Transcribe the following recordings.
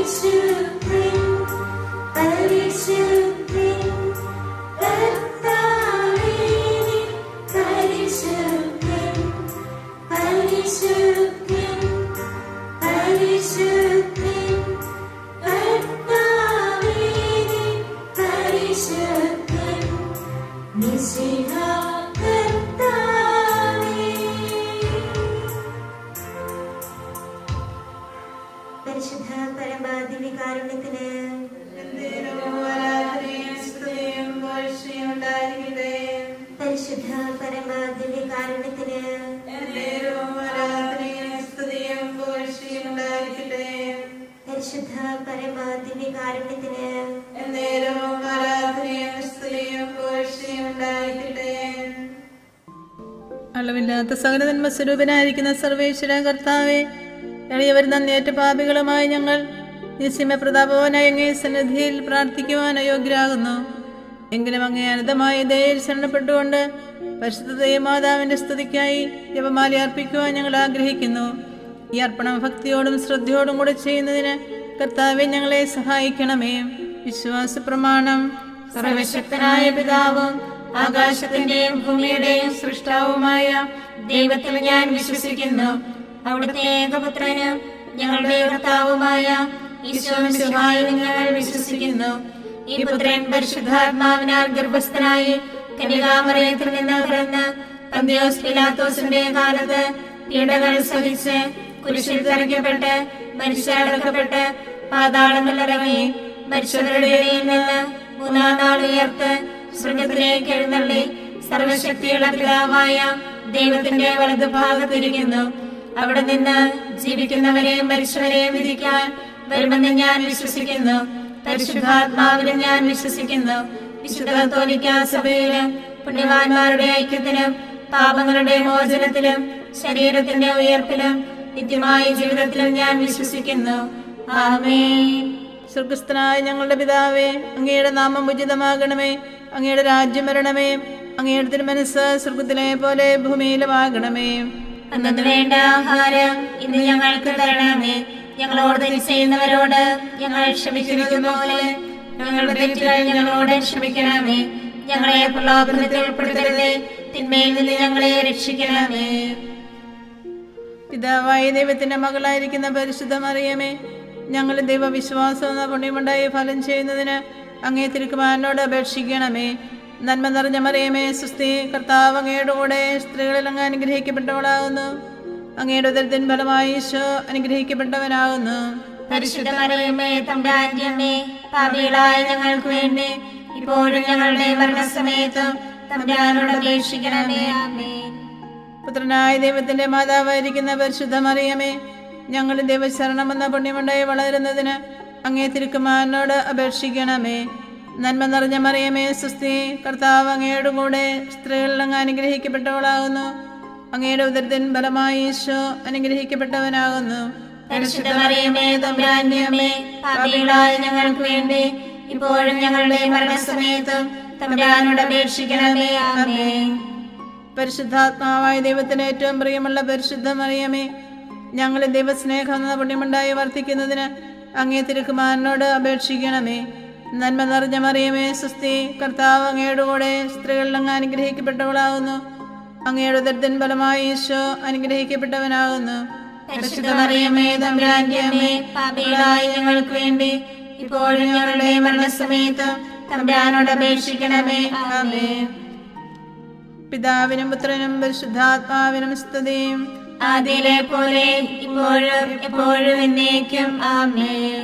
പരിശുദ്ധൻ പരിശുദ്ധൻ കർത്താവേ നീ പരിശുദ്ധൻ പരിശുദ്ധൻ പരിശുദ്ധൻ കർത്താവേ നീ പരിശുദ്ധൻ മിശിഹ കർത്താവേ പരിശുദ്ധ പരമാധികാരുണ്യത്തിന് പരിശുദ്ധ പരമാധികാരുണ്യത്തിന് പരിശുദ്ധ പരമാധികാരുണ്യത്തിന് അളവില്ലാത്ത സകല നന്മസ്വരൂപനായിരിക്കുന്ന സർവേശ്വര കർത്താവെ എളിയവർ നന്ദിയേറ്റ പാപികളുമായി ഞങ്ങൾ നിസ്യമ പ്രതാപവനായ അങ്ങേ സന്നിധിയിൽ പ്രാർത്ഥിക്കുവാൻ അയോഗ്യരാകുന്നു എങ്കിലും അങ്ങേ അനന്തമായ ദയയിൽ ശരണപ്പെട്ടുകൊണ്ട് പരിശുദ്ധ മാതാവിന്റെ സ്തുതിക്കായി ജപമാല അർപ്പിക്കുവാൻ ഞങ്ങൾ ആഗ്രഹിക്കുന്നു ഈ അർപ്പണം ഭക്തിയോടും ശ്രദ്ധയോടും കൂടെ ചെയ്യുന്നതിന് കർത്താവെ ഞങ്ങളെ സഹായിക്കണമേ വിശ്വാസ പ്രമാണം സർവശക്തനായ പിതാവും ആകാശത്തിന്റെയും ഭൂമിയുടെയും സൃഷ്ടാവുമായ ദൈവത്തിൽ ഞാൻ വിശ്വസിക്കുന്നു അവിടുത്തെ ഏകപുത്രനും ഞങ്ങളുടെ കർത്താവുമായ ഈശോമിശിഹായിൽ ഞങ്ങൾ വിശ്വസിക്കുന്നു ഈ പുത്രൻ പരിശുദ്ധാത്മാവിനാൽ ഗർഭസ്ഥനായി കന്യകാമറയത്തിൽ നിന്ന് പിറന്ന് പന്തിയോസ് പിലാത്തോസിന്റെ കാലത്ത് പീഡകൾ സഹിച്ച് കുരിശിൽ തറയ്ക്കപ്പെട്ട് മരിച്ചടക്കപ്പെട്ട് പാതാളങ്ങളിൽ ഇറങ്ങി മരിച്ചവരുടെ ഇടയിൽ നിന്ന് മൂന്നാം നാൾ ഉയർത്ത് സ്വർഗത്തിലേക്ക് എഴുന്നള്ളി സർവശക്തിയുള്ള പിതാവായ ദൈവത്തിന്റെ വലതുഭാഗത്തിരിക്കുന്നു അവിടെ നിന്ന് ജീവിക്കുന്നവരെയും മരിച്ചവരെയും വിധിക്കാൻ വരുമെന്ന് ഞാൻ വിശ്വസിക്കുന്നു പരിശുദ്ധാത്മാവിലും ഞാൻ വിശ്വസിക്കുന്നു വിശുദ്ധ കത്തോലിക്ക സഭയിലും പുണ്യവാന്മാരുടെ ഐക്യത്തിലും പാപങ്ങളുടെ മോചനത്തിലും ശരീരത്തിന്റെ ഉയർപ്പിലും നിത്യമായ ജീവിതത്തിലും ഞാൻ വിശ്വസിക്കുന്നു ആമേൻ സ്വർഗസ്ഥനായ ഞങ്ങളുടെ പിതാവേ അങ്ങയുടെ നാമം ഉചിതമാകണമേ അങ്ങയുടെ രാജ്യം വരണമേ അങ്ങയുടെ തിരുമനസ് സ്വർഗത്തിലെ പോലെ ഭൂമിയിലുമാകണമേ അന്നു വേണ്ട ആഹാരം ഇന്ന് ഞങ്ങൾക്ക് തരണമേ ഞങ്ങളോട് തെറ്റ് ചെയ്യുന്നവരോട് ഞങ്ങൾ ക്ഷമിച്ചിരിക്കുന്ന പോലെ ഞങ്ങളുടെ തെറ്റുകൾ ഞങ്ങളോട് ക്ഷമിക്കണമേ ഞങ്ങളെ പ്രലോഭനത്തിൽ ഉൾപ്പെടുത്തരുതേ തിന്മയിൽ നിന്ന് ഞങ്ങളെ രക്ഷിക്കണമേ പിതാവായ ദൈവത്തിന്റെ മകളായിരിക്കുന്ന പരിശുദ്ധ മറിയമേ ഞങ്ങൾ ദൈവവിശ്വാസം എന്ന പുണ്യമുണ്ടായി ഫലം ചെയ്യുന്നതിന് അങ്ങേ തിരുക്കുമാരനോട് അപേക്ഷിക്കണമേ നന്മ നിറഞ്ഞ മറിയമേ സുസ്ഥി കർത്താവ് അങ്ങയുടെ കൂടെ സ്ത്രീകളിൽ അങ്ങ് അനുഗ്രഹിക്കപ്പെട്ടവളാകുന്നു അങ്ങയുടെ ഉദരത്തിൻ ഫലമായി ഈശോ അനുഗ്രഹിക്കപ്പെട്ടവനാകുന്നു പരിശുദ്ധ മറിയമ്മേ തമ്പുരാന്റെ അമ്മേ പാപികളായ ഞങ്ങൾക്ക് വേണ്ടി ഇപ്പോഴും ഞങ്ങളുടെ മരണസമയത്തും തമ്പുരാനോട് അപേക്ഷിക്കണമേ ആമേൻ പുത്രനായ ദൈവത്തിന്റെ മാതാവായിരിക്കുന്ന പരിശുദ്ധ മറിയമേ ഞങ്ങൾ ദൈവശരണമെന്ന പുണ്യമുണ്ടായി വളരുന്നതിന് അങ്ങേ തിരുക്കുമാരനോട് അപേക്ഷിക്കണമേ നന്മ നിറഞ്ഞ മറിയമേ സുസ്ഥി കർത്താവ് അങ്ങയുടെ കൂടെ സ്ത്രീകളിൽ അങ്ങ് അനുഗ്രഹിക്കപ്പെട്ടവളാകുന്നു അങ്ങയുടെ ഉദരത്തിൻ ഫലമായി ഈശോ അനുഗ്രഹിക്കപ്പെട്ടവനാകുന്നു പരിശുദ്ധ മറിയമ്മേ തമ്പുരാന്റെ അമ്മേ പാപികളായ ഞങ്ങൾക്ക് വേണ്ടി ഇപ്പോഴും ഞങ്ങളുടെ മരണസമയത്തും തമ്പുരാനോട് അപേക്ഷിക്കണമേ ആമേൻ പരിശുദ്ധാത്മാവായ ദൈവത്തിന് ഏറ്റവും പ്രിയമുള്ള പരിശുദ്ധ മറിയമേ ഞങ്ങൾ ദൈവസ്നേഹം എന്ന പുണ്യമുണ്ടായി വർദ്ധിക്കുന്നതിന് അങ്ങേ തിരുക്കുമാരനോട് അപേക്ഷിക്കണമേ നന്മ നിറഞ്ഞ മറിയമേ സുസ്ഥി കർത്താവ് അങ്ങയുടെ കൂടെ സ്ത്രീകളിൽ അങ്ങ് അനുഗ്രഹിക്കപ്പെട്ടവളാകുന്നു അങ്ങയുടെ ഉദരത്തിൻ ഫലമായി ഈശോ അനുഗ്രഹിക്കപ്പെട്ടവനാകുന്നു പരിശുദ്ധ മറിയമ്മേ തമ്പുരാന്റെ അമ്മേ പാപികളായ ഞങ്ങൾക്ക് വേണ്ടി ഇപ്പോഴും ഞങ്ങളുടെ മരണസമയത്തും തമ്പുരാനോട് അപേക്ഷിക്കണമേ ആമേൻ പിതാവിനും പുത്രനും പരിശുദ്ധാത്മാവിനും സ്തുതിയും ആദിയിലെ പോലെ ഇപ്പോഴും എപ്പോഴും എന്നേക്കും ആമേൻ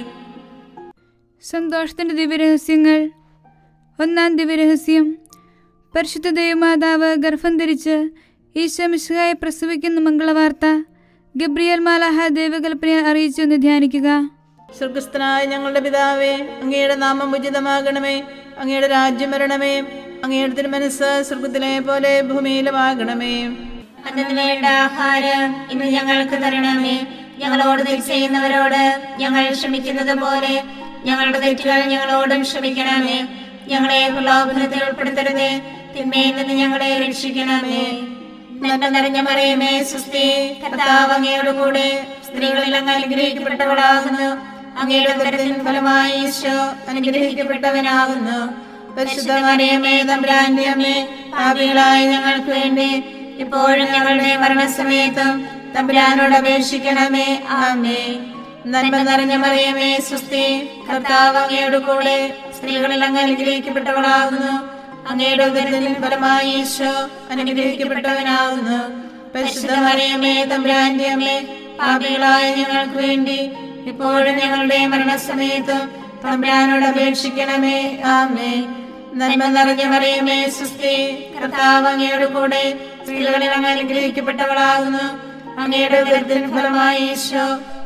സന്തോഷത്തിന്റെ ദിവ്യരഹസ്യങ്ങൾ ഒന്നാം ദിവ്യരഹസ്യം പരിശുദ്ധ ദൈവമാതാവ് ഗർഭം ധരിച്ച് ഈശോമിശിഹായെ പ്രസവിക്കുന്ന മംഗളവാർത്ത ഗബ്രിയൽ മാലാഹ ദൈവകൽപ്പന അറിയിച്ചു എന്ന് ധ്യാനിക്കുക സ്വർഗസ്ഥനായ ഞങ്ങളുടെ പിതാവേ അങ്ങയുടെ നാമം ഉചിതമാകണമേ അങ്ങയുടെ രാജ്യം വരണമേ അങ്ങയുടെ തിരുമനസ് സ്വർഗത്തിലെ പോലെ ഭൂമിയിലുമാകണമേ അന്നു വേണ്ട ആഹാരം ഇന്ന് ഞങ്ങൾക്ക് തരണമേ ഞങ്ങളോട് തെറ്റ് ചെയ്യുന്നവരോട് ഞങ്ങൾ ക്ഷമിക്കുന്നത് പോലെ ഞങ്ങളുടെ തെറ്റുകൾ ഞങ്ങളോടും ക്ഷമിക്കണമേ ഞങ്ങളെ പ്രലോഭനത്തിൽ ഉൾപ്പെടുത്തരുതേ തിന്മയിൽ നിന്ന് ഞങ്ങളെ രക്ഷിക്കണമേ നന്മ നിറഞ്ഞ മറിയമേ സുസ്ഥി കർത്താവ് അങ്ങയുടെ കൂടെ സ്ത്രീകളിൽ അങ്ങ് അനുഗ്രഹിക്കപ്പെട്ടവളാകുന്നു അങ്ങയുടെ ഉദരത്തിൻ ഫലമായി ഈശോ അനുഗ്രഹിക്കപ്പെട്ടവനാകുന്നു പരിശുദ്ധ മറിയമേ തമ്പുരാന്റെ അമ്മേ പാപികളായ ഞങ്ങൾക്ക് വേണ്ടി ഇപ്പോഴും ഞങ്ങളുടെ മരണസമയത്തും തമ്പുരാനോട് അപേക്ഷിക്കണമേ ആമേ നന്മ നിറഞ്ഞ മറിയമേ സുസ്തി കർത്താവ് അങ്ങയുടെ കൂടെ സ്ത്രീകളിൽ അങ്ങ് അനുഗ്രഹിക്കപ്പെട്ടവളാകുന്നു അങ്ങയുടെ ഉദരത്തിൻ ഫലമായി ഈശോ അനുഗ്രഹിക്കപ്പെട്ടവനാകുന്നു പരിശുദ്ധ മറിയമേ തമ്പുരാന്റെ അമ്മേ പാപികളായ ഞങ്ങൾക്ക് വേണ്ടി ഇപ്പോഴും ഞങ്ങളുടെ മരണസമയത്തും തമ്പുരാനോട് അപേക്ഷിക്കണമേ ആമേ നന്മ നിറഞ്ഞ മറിയമേ സുസ്തി കർത്താവ് അങ്ങയുടെ കൂടെ സ്ത്രീകളിൽ അങ്ങ് അനുഗ്രഹിക്കപ്പെട്ടവളാകുന്നു അങ്ങയുടെ ഉദരത്തിൻ ഫലമായി ഈശോ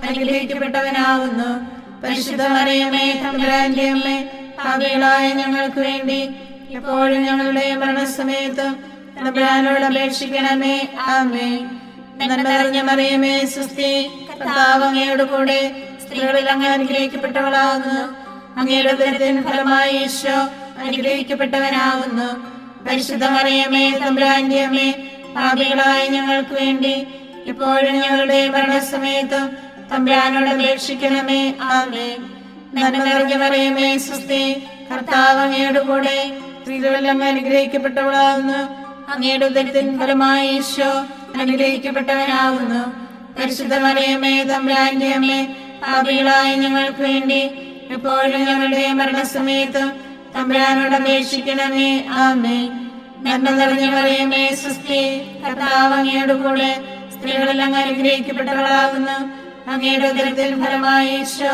അനുഗ്രഹിക്കപ്പെട്ടവനാകുന്നു പരിശുദ്ധ മറിയമേ തമ്പുരാന്റെ അമ്മേ പാപികളായ ഞങ്ങൾക്ക് വേണ്ടി എപ്പോഴും ഞങ്ങളുടെ മരണസമയത്തും തമ്പുരാനോട് അപേക്ഷിക്കണമേ ആമേ നന്മ നിറഞ്ഞ മറിയമേ സുസ്തി കർത്താവ് അങ്ങയുടെ കൂടെ സ്ത്രീകളിൽ അങ്ങ് അനുഗ്രഹിക്കപ്പെട്ടവളാകുന്നു അങ്ങയുടെ ഉദരത്തിൻ ഫലമായി ഈശോ അനുഗ്രഹിക്കപ്പെട്ടവനാകുന്നു പരിശുദ്ധ മറിയമേ തമ്പുരാന്റെ അമ്മേ പാപികളായ ഞങ്ങൾക്ക് വേണ്ടി ഇപ്പോഴും ഞങ്ങളുടെ മരണസമയത്തും തമ്പുരാനോട് അപേക്ഷിക്കണമേ ആമേ നന്മ നിറഞ്ഞ മറിയമേ സുസ്തി കർത്താവ് അങ്ങയുടെ കൂടെ സ്ത്രീകളിൽ അങ്ങ് അനുഗ്രഹിക്കപ്പെട്ടവളാകുന്നു അങ്ങയുടെ ഉദരത്തിൻ ഫലമായി ഈശോ അനുഗ്രഹിക്കപ്പെട്ടവനാകുന്നു പരിശുദ്ധ മറിയമേ തമ്പുരാന്റെ അമ്മേ പാപികളായ ഞങ്ങൾക്ക് വേണ്ടി എപ്പോഴും ഞങ്ങളുടെ മരണസമയത്ത് തമ്പുരാനോട് അപേക്ഷിക്കണമേ ആമേ നന്മ നിറഞ്ഞ മറിയമേ സുസ്തി കർത്താവ് അങ്ങയുടെ കൂടെ സ്ത്രീകളിൽ അങ്ങ് അനുഗ്രഹിക്കപ്പെട്ടവളാകുന്നു അങ്ങയുടെ ഉദരത്തിൽ ഫലമായി ഈശോ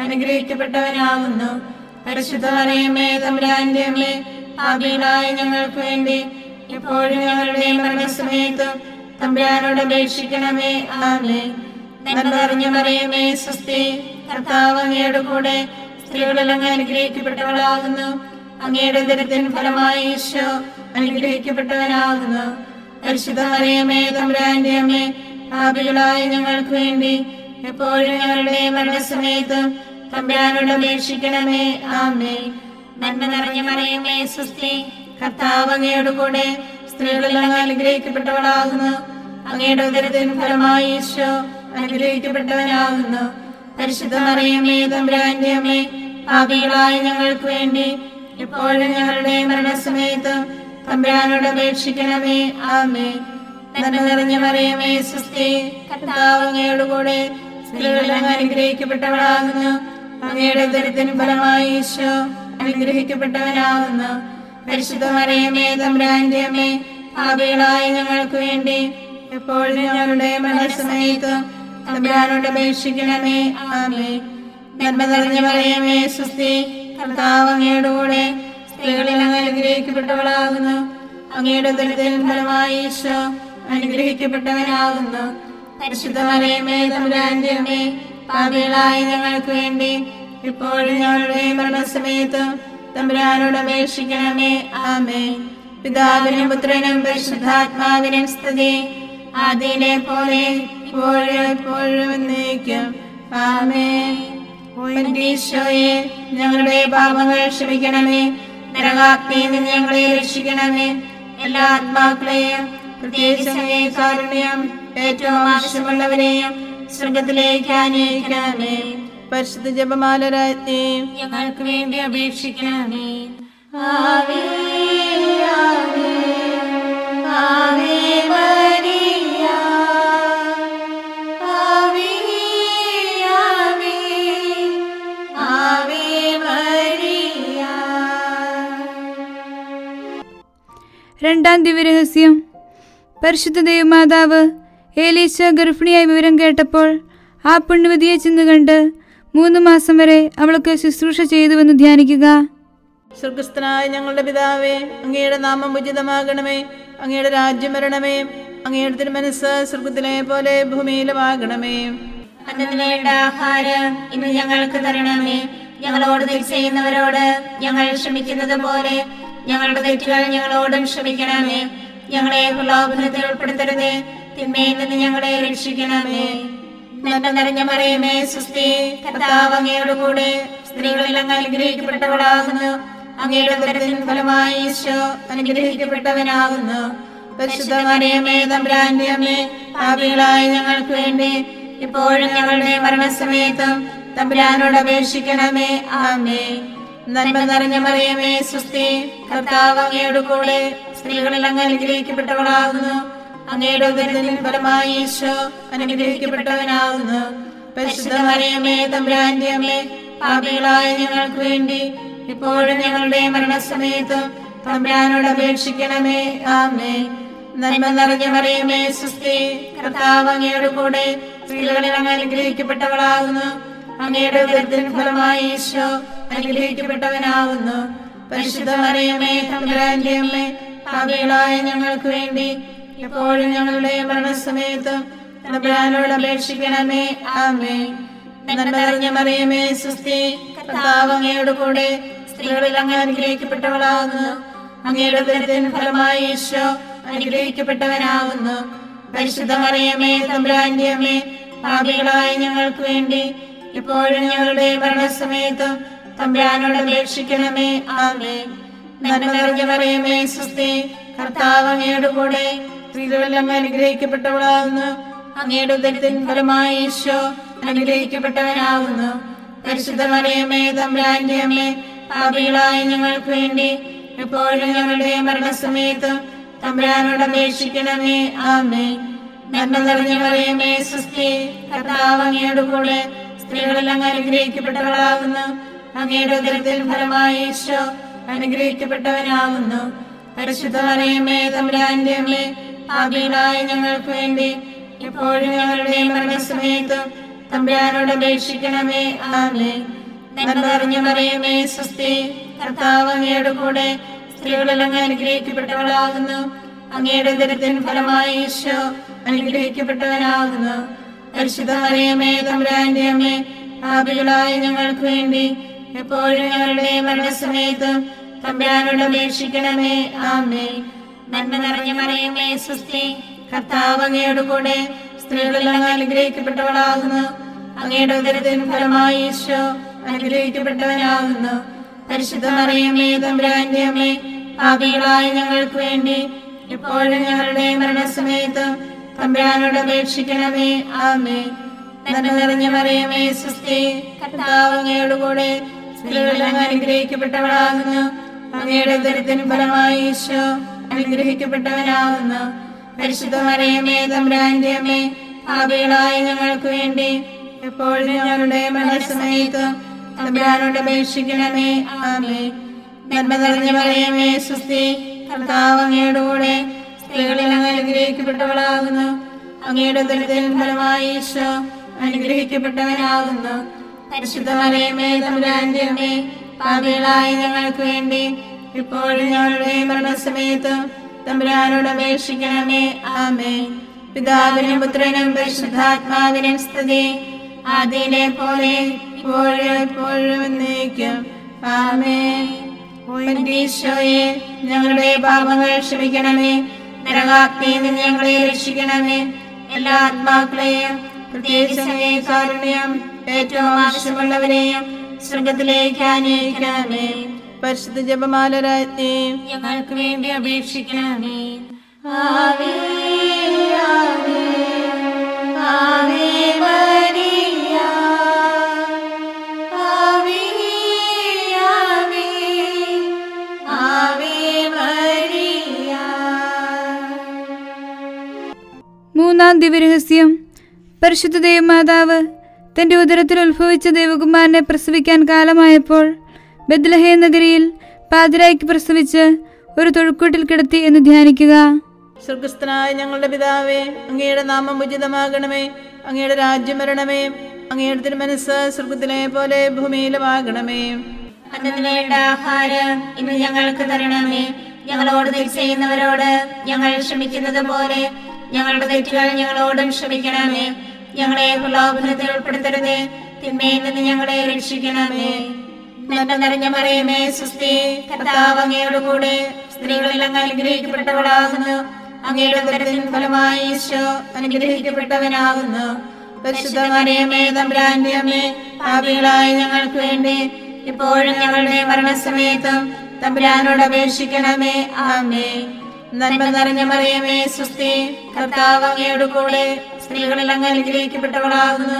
അനുഗ്രഹിക്കപ്പെട്ടവനാകുന്നു പരിശുദ്ധ മറിയമേ തമ്പുരാന്റെ അമ്മേ പാപികളായ ഞങ്ങൾക്ക് വേണ്ടി എപ്പോഴും ഞങ്ങളുടെ മരണസമയത്ത് തമ്പുരാനോട് അപേക്ഷിക്കണമേ ആമേ നന്മ നിറഞ്ഞ മറിയമേ സുസ്തി കർത്താവ് അങ്ങയുടെ കൂടെ സ്ത്രീകളിൽ അങ്ങ് അനുഗ്രഹിക്കപ്പെട്ടവളാകുന്നു അങ്ങയുടെ ഉദരത്തിൻ ഫലമായി ഈശോ അനുഗ്രഹിക്കപ്പെട്ടവനാകുന്നു പരിശുദ്ധ മറിയമേ തമ്പുരാന്റെ അമ്മേ പാപികളായ ഞങ്ങൾക്ക് വേണ്ടി എപ്പോഴും ഞങ്ങളുടെ മരണസമയത്ത് തമ്പുരാനോട് അപേക്ഷിക്കണമേ ആമേ നന്മ നിറഞ്ഞ മറിയമേ സുസ്തി കർത്താവ് അങ്ങയുടെ കൂടെ സ്ത്രീകളിൽ അങ്ങ് അനുഗ്രഹിക്കപ്പെട്ടവളാകുന്നു അങ്ങയുടെ ഉദരത്തിൻ ഫലമായി ഈശോ അനുഗ്രഹിക്കപ്പെട്ടവനാകുന്നു പരിശുദ്ധ മറിയമേ തമ്പുരാന്റെ അമ്മേ പാപികളായ ഞങ്ങൾക്ക് വേണ്ടി എപ്പോഴും ഞങ്ങളുടെ മരണസമയത്ത് തമ്പുരാനോട് അപേക്ഷിക്കണമേ ആമേ നന്മ നിറഞ്ഞ മറിയമേ സുസ്തി കർത്താവ് അങ്ങയുടെ കൂടെ സ്ത്രീകളിൽ അങ്ങ് അനുഗ്രഹിക്കപ്പെട്ടവളാകുന്നു അങ്ങയുടെ ഉദരത്തിന് ഫലമായി ഈശോ അനുഗ്രഹിക്കപ്പെട്ടവനാകുന്നു പരിശുദ്ധ മറിയമേ തമ്പുരാന്റെ അമ്മേ പാപികളായ ഞങ്ങൾക്ക് വേണ്ടി എപ്പോഴും ഞങ്ങളുടെ മരണസമയത്ത് തമ്പുരാനോട് അപേക്ഷിക്കണമേ ആമേ നന്മ നിറഞ്ഞ മറിയമേ സുസ്തി കർത്താവ് അങ്ങയുടെ കൂടെ സ്ത്രീകളിൽ അങ്ങ് അനുഗ്രഹിക്കപ്പെട്ടവളാകുന്നു അങ്ങയുടെ ഉദരത്തിൽ ഫലമായി ഈശോ അനുഗ്രഹിക്കപ്പെട്ടവനാകുന്നു പരിശുദ്ധ മറിയമേ തമ്പുരാന്റെ അമ്മേ പാപികളായ ഞങ്ങൾക്ക് വേണ്ടി ഇപ്പോഴും ഞങ്ങളുടെ മരണസമയത്ത് തമ്പുരാനോട് അപേക്ഷിക്കണമേ ആമേ പിതാവിനും പുത്രനും പരിശുദ്ധാത്മാവിനും സ്തുതി ആദ്യയിലെ പോലെ ഇപ്പോഴും എപ്പോഴും എന്നേക്കും ആമേ ഈശോയെ ഞങ്ങളുടെ പാപങ്ങൾ ക്ഷമിക്കണമേ നരകാഗ്നിയിൽ നിന്ന് ഞങ്ങളെ രക്ഷിക്കണമേ എല്ലാ ആത്മാക്കളെയും പ്രത്യേകിച്ച് അങ്ങേ കാരുണ്യം ഏറ്റവും ആവശ്യമുള്ളവരെയും സ്വർഗത്തിലേക്ക് അന്വേഷിക്കണമേ പരിശുദ്ധ ജപമാല രാജ്ഞി ഞങ്ങൾക്ക് വേണ്ടി അപേക്ഷിക്കണമേ ആവേ ആവേ ആവേ മരിയ ആവേ ആവേ ആവേ മരിയ രണ്ടാം ദിവ്യരഹസ്യം പരിശുദ്ധ ദൈവമാതാവ് ഏലീശ ഗർഭിണിയായ വിവരം കേട്ടപ്പോൾ ആ പുണ്യവതിയെ ചെന്ന് കണ്ട് മൂന്ന് മാസം വരെ അവൾക്ക് ശുശ്രൂഷ ചെയ്തുവെന്ന് ധ്യാനിക്കുക സ്വർഗസ്ഥനായ ഞങ്ങളുടെ പിതാവേ അങ്ങയുടെ നാമം ഉചിതമാകണമേ അങ്ങയുടെ രാജ്യം വരണമേ അങ്ങയുടെ തിരുമനസ് സ്വർഗത്തിലെ പോലെ ഭൂമിയിലുമാകണമേ അന്നു വേണ്ട ആഹാരം ഇന്ന് ഞങ്ങൾക്ക് തരണമേ ഞങ്ങളോട് തെറ്റ് ചെയ്യുന്നവരോട് ഞങ്ങൾ ക്ഷമിക്കുന്നത് പോലെ ഞങ്ങളുടെ തെറ്റുകൾ ഞങ്ങളോടും ക്ഷമിക്കണമേ ഞങ്ങളെ പ്രലോഭനത്തിൽ ഉൾപ്പെടുത്തരുതേ തിന്മയിൽ നിന്ന് ഞങ്ങളെ രക്ഷിക്കണമേ നന്മ നിറഞ്ഞ മറിയമേ സുസ്തി കർത്താവ് അങ്ങയുടെ കൂടെ സ്ത്രീകളിൽ അങ്ങ് അനുഗ്രഹിക്കപ്പെട്ടവളാകുന്നു അങ്ങയുടെ ഉദരത്തിൻ ഫലമായി ഈശോ അനുഗ്രഹിക്കപ്പെട്ടവനാകുന്നു പരിശുദ്ധ മറിയമേ തമ്പുരാന്റെ അമ്മേ പാപികളായ ഞങ്ങൾക്ക് വേണ്ടി ഇപ്പോഴും ഞങ്ങളുടെ മരണസമയത്തും തമ്പുരാനോട് അപേക്ഷിക്കണമേ ആമേ നന്മ നിറഞ്ഞ മറിയമേ സുസ്ഥി കർത്താവ് അങ്ങയുടെ കൂടെ സ്ത്രീകളിൽ അങ്ങ് അനുഗ്രഹിക്കപ്പെട്ടവളാകുന്നു അങ്ങയുടെ ഉദരത്തിൻ ഫലമായി ഈശോ അനുഗ്രഹിക്കപ്പെട്ടവനാകുന്നു പരിശുദ്ധ മറിയമേ തമ്പുരാന്റെ അമ്മേ പാപികളായ ഞങ്ങൾക്ക് വേണ്ടി ഇപ്പോഴും ഞങ്ങളുടെ മരണസമയത്തും തമ്പുരാനോട് അപേക്ഷിക്കണമേ ആമേ നന്മ നിറഞ്ഞ മറിയമേ സുസ്ഥി കർത്താവ് അങ്ങയുടെ കൂടെ സ്ത്രീകളിൽ അങ്ങ് അനുഗ്രഹിക്കപ്പെട്ടവളാകുന്നു അങ്ങയുടെ ഉദരത്തിൻ ഫലമായി ഈശോ അനുഗ്രഹിക്കപ്പെട്ടവനാകുന്നു പരിശുദ്ധ മറിയമേ തമ്പുരാന്റെ അമ്മേ പാപികളായ ഞങ്ങൾക്ക് വേണ്ടി എപ്പോഴും ഞങ്ങളുടെ മരണസമയത്തും തമ്പുരാനോട് അപേക്ഷിക്കണമേ ആമേ നന്മ നിറഞ്ഞ മറിയമേ സുസ്ഥി കർത്താവ് അങ്ങയുടെ കൂടെ സ്ത്രീകളിൽ അങ്ങ് അനുഗ്രഹിക്കപ്പെട്ടവളാകുന്നു അങ്ങയുടെ ഉദരത്തിൻ ഫലമായി ഈശോ അനുഗ്രഹിക്കപ്പെട്ടവനാകുന്നു പരിശുദ്ധ മറിയമേ തമ്പുരാന്റെ അമ്മേ പാപികളായ ഞങ്ങൾക്ക് വേണ്ടി ഇപ്പോഴും ഞങ്ങളുടെ മരണസമയത്തും തമ്പുരാനോട് അപേക്ഷിക്കണമേ ആമേ നന്മ നിറഞ്ഞ മറിയമേ സുസ്ഥി കർത്താവ് അങ്ങയുടെ കൂടെ സ്ത്രീകളിൽ അങ്ങ് അനുഗ്രഹിക്കപ്പെട്ടവളാകുന്നു അങ്ങയുടെ ഉദരത്തിൻ ഫലമായി ഈശോ അനുഗ്രഹിക്കപ്പെട്ടവനാകുന്നു പരിശുദ്ധ മറിയമേ തമ്പുരാന്റെ അമ്മേ പാപികളായ ഞങ്ങൾക്ക് വേണ്ടി എപ്പോഴും ഞങ്ങളുടെ മരണസമയത്ത് തമ്പുരാനോട് അപേക്ഷിക്കണമേ ആമേ നന്മ നിറഞ്ഞ മറിയമേ സുസ്ഥി കർത്താവ് അങ്ങയുടെ കൂടെ സ്ത്രീകളിൽ അങ്ങ് അനുഗ്രഹിക്കപ്പെട്ടവളാകുന്നു അങ്ങയുടെ ഉദരത്തിൽ ഫലമായി ഈശോ അനുഗ്രഹിക്കപ്പെട്ടവനാകുന്നു പരിശുദ്ധ മറിയമേ തമ്പുരാന്റെ അമ്മേ പാപികളായ ഞങ്ങൾക്ക് വേണ്ടി എപ്പോഴും ഞങ്ങളുടെ മരണസമയത്ത് തമ്പുരാനോട് അപേക്ഷിക്കണമേ ആമേ നന്മ നിറഞ്ഞ മറിയമേ സുസ്ഥി കർത്താവ് അങ്ങയുടെ കൂടെ സ്ത്രീകളിൽ അങ്ങ് അനുഗ്രഹിക്കപ്പെട്ടവളാകുന്നു അങ്ങയുടെ ഉദരത്തിൻ ഫലമായി ഈശോ അനുഗ്രഹിക്കപ്പെട്ടവനാകുന്നു പരിശുദ്ധ മറിയമേ തമ്പുരാന്റെ അമ്മേ പാപികളായ ഞങ്ങൾക്ക് വേണ്ടി എപ്പോഴും ഞങ്ങളുടെ മരണസമയത്ത് തമ്പുരാനോട് അപേക്ഷിക്കണമേ ആമേ നന്മ നിറഞ്ഞ മറിയമേ സുസ്ഥി കർത്താവ് അങ്ങയുടെ കൂടെ സ്ത്രീകളിൽ അങ്ങ് അനുഗ്രഹിക്കപ്പെട്ടവളാകുന്നു അങ്ങയുടെ ഉദരത്തിൻ ഫലമായി ഈശോ അനുഗ്രഹിക്കപ്പെട്ടവനാകുന്നു പരിശുദ്ധ മറിയമേ തമ്പുരാന്റെ അമ്മേ പാപികളായ ഞങ്ങൾക്ക് വേണ്ടി ഇപ്പോഴും ഞങ്ങളുടെ മരണസമയത്ത് തമ്പുരാനോട് അപേക്ഷിക്കണമേ ആമേ നന്മ നിറഞ്ഞ മറിയമേ സുസ്ഥി കർത്താവ് അങ്ങയുടെ കൂടെ സ്ത്രീകളിൽ അങ്ങ് അനുഗ്രഹിക്കപ്പെട്ടവളാകുന്നു അങ്ങയുടെ ഉദരത്തിന് ഫലമായി ഈശോ അനുഗ്രഹിക്കപ്പെട്ടവനാകുന്നു പരിശുദ്ധ മറിയമേ തമ്പുരാന്റെ അമ്മേ പാപികളായ ഞങ്ങൾക്ക് വേണ്ടി എപ്പോഴും ഞങ്ങളുടെ മരണസമയത്ത് തമ്പുരാനോട് അപേക്ഷിക്കണമേ ആമേ നന്മ നിറഞ്ഞ മറിയമേ സുസ്ഥി കർത്താവ് അങ്ങയുടെ കൂടെ സ്ത്രീകളിൽ അങ്ങ് അനുഗ്രഹിക്കപ്പെട്ടവളാകുന്നു അങ്ങയുടെ ഉദരത്തിൽ ഫലമായി ഈശോ അനുഗ്രഹിക്കപ്പെട്ടവനാകുന്നു പരിശുദ്ധ മറിയമേ തമ്പുരാന്റെ അമ്മേ പാപികളായ ഞങ്ങൾക്ക് വേണ്ടി ഇപ്പോഴും ഞങ്ങളുടെ മരണസമയത്ത് തമ്പുരാനോട് അപേക്ഷിക്കണമേ ആമേ പിതാവിനും പുത്രനും പരിശുദ്ധാത്മാവിനും സ്തുതി ആദിയിലെ പോലെ ഇപ്പോഴും എപ്പോഴും എന്നേക്കും ആമേ ഈശോയെ ഞങ്ങളുടെ പാപങ്ങൾ ക്ഷമിക്കണമേ നരകാഗ്നിയിൽ നിന്ന് ഞങ്ങളെ രക്ഷിക്കണമേ എല്ലാ ആത്മാക്കളെയും പ്രത്യേകിച്ച് അങ്ങേ കാരുണ്യം ഏറ്റവും ആവശ്യമുള്ളവരെയും സ്വർഗത്തിലേക്ക് അന്വേഷിക്കണമേ പരിശുദ്ധ ജപമാല രാജ്ഞി ഞങ്ങൾക്ക് വേണ്ടി അപേക്ഷിക്കണമേ ആവേ ആവേ ആവേ മരിയ ആവേ ആവേ ആവേ മരിയ മൂന്നാം ദിവ്യരഹസ്യം പരിശുദ്ധ ദേവമാതാവ് തന്റെ ഉദരത്തിൽ ഉത്ഭവിച്ച ദേവകുമാരനെ പ്രസവിക്കാൻ കാലമായപ്പോൾ ബദ്ലഹേ നഗരിയിൽ പാതിരായ്ക്ക് പ്രസവിച്ച് ഒരു തൊഴുക്കൂട്ടിൽ കിടത്തി എന്ന് ധ്യാനിക്കുക സ്വർഗസ്ഥനായ ഞങ്ങളുടെ പിതാവേ അങ്ങയുടെ നാമം ഉചിതമാകണമേ അങ്ങയുടെ രാജ്യം വരണമേ അങ്ങയുടെ തിരുമനസ് സ്വർഗത്തിലെ പോലെ ഭൂമിയിലുമാകണമേ അന്നു വേണ്ട ആഹാരം ഇന്ന് ഞങ്ങൾക്ക് തരണമേ ഞങ്ങളോട് തെറ്റ് ചെയ്യുന്നവരോട് ഞങ്ങൾ ക്ഷമിക്കുന്നത് പോലെ ഞങ്ങളുടെ തെറ്റുകൾ ഞങ്ങളോടും ക്ഷമിക്കണമേ ഞങ്ങളെ പ്രലോഭനത്തിൽ ഉൾപ്പെടുത്തരുതേ തിന്മയിൽ നിന്ന് ഞങ്ങളെ രക്ഷിക്കണമേ നന്മ നിറഞ്ഞ മറിയമേ സുസ്ഥി കർത്താവ് അങ്ങയുടെ കൂടെ സ്ത്രീകളിൽ അങ്ങ് അനുഗ്രഹിക്കപ്പെട്ടവളാകുന്നു അങ്ങയുടെ ഉദരത്തിൻ ഫലമായി ഈശോ അനുഗ്രഹിക്കപ്പെട്ടവനാകുന്നു പരിശുദ്ധ മറിയമേ തമ്പുരാന്റെ അമ്മേ പാപികളായ ഞങ്ങൾക്ക് വേണ്ടി ഇപ്പോഴും ഞങ്ങളുടെ മരണസമയത്തും തമ്പുരാനോട് അപേക്ഷിക്കണമേ ആമേ നന്മ നിറഞ്ഞ മറിയമേ സുസ്ഥി കർത്താവ് അങ്ങയുടെ കൂടെ സ്ത്രീകളിൽ അങ്ങ് അനുഗ്രഹിക്കപ്പെട്ടവളാകുന്നു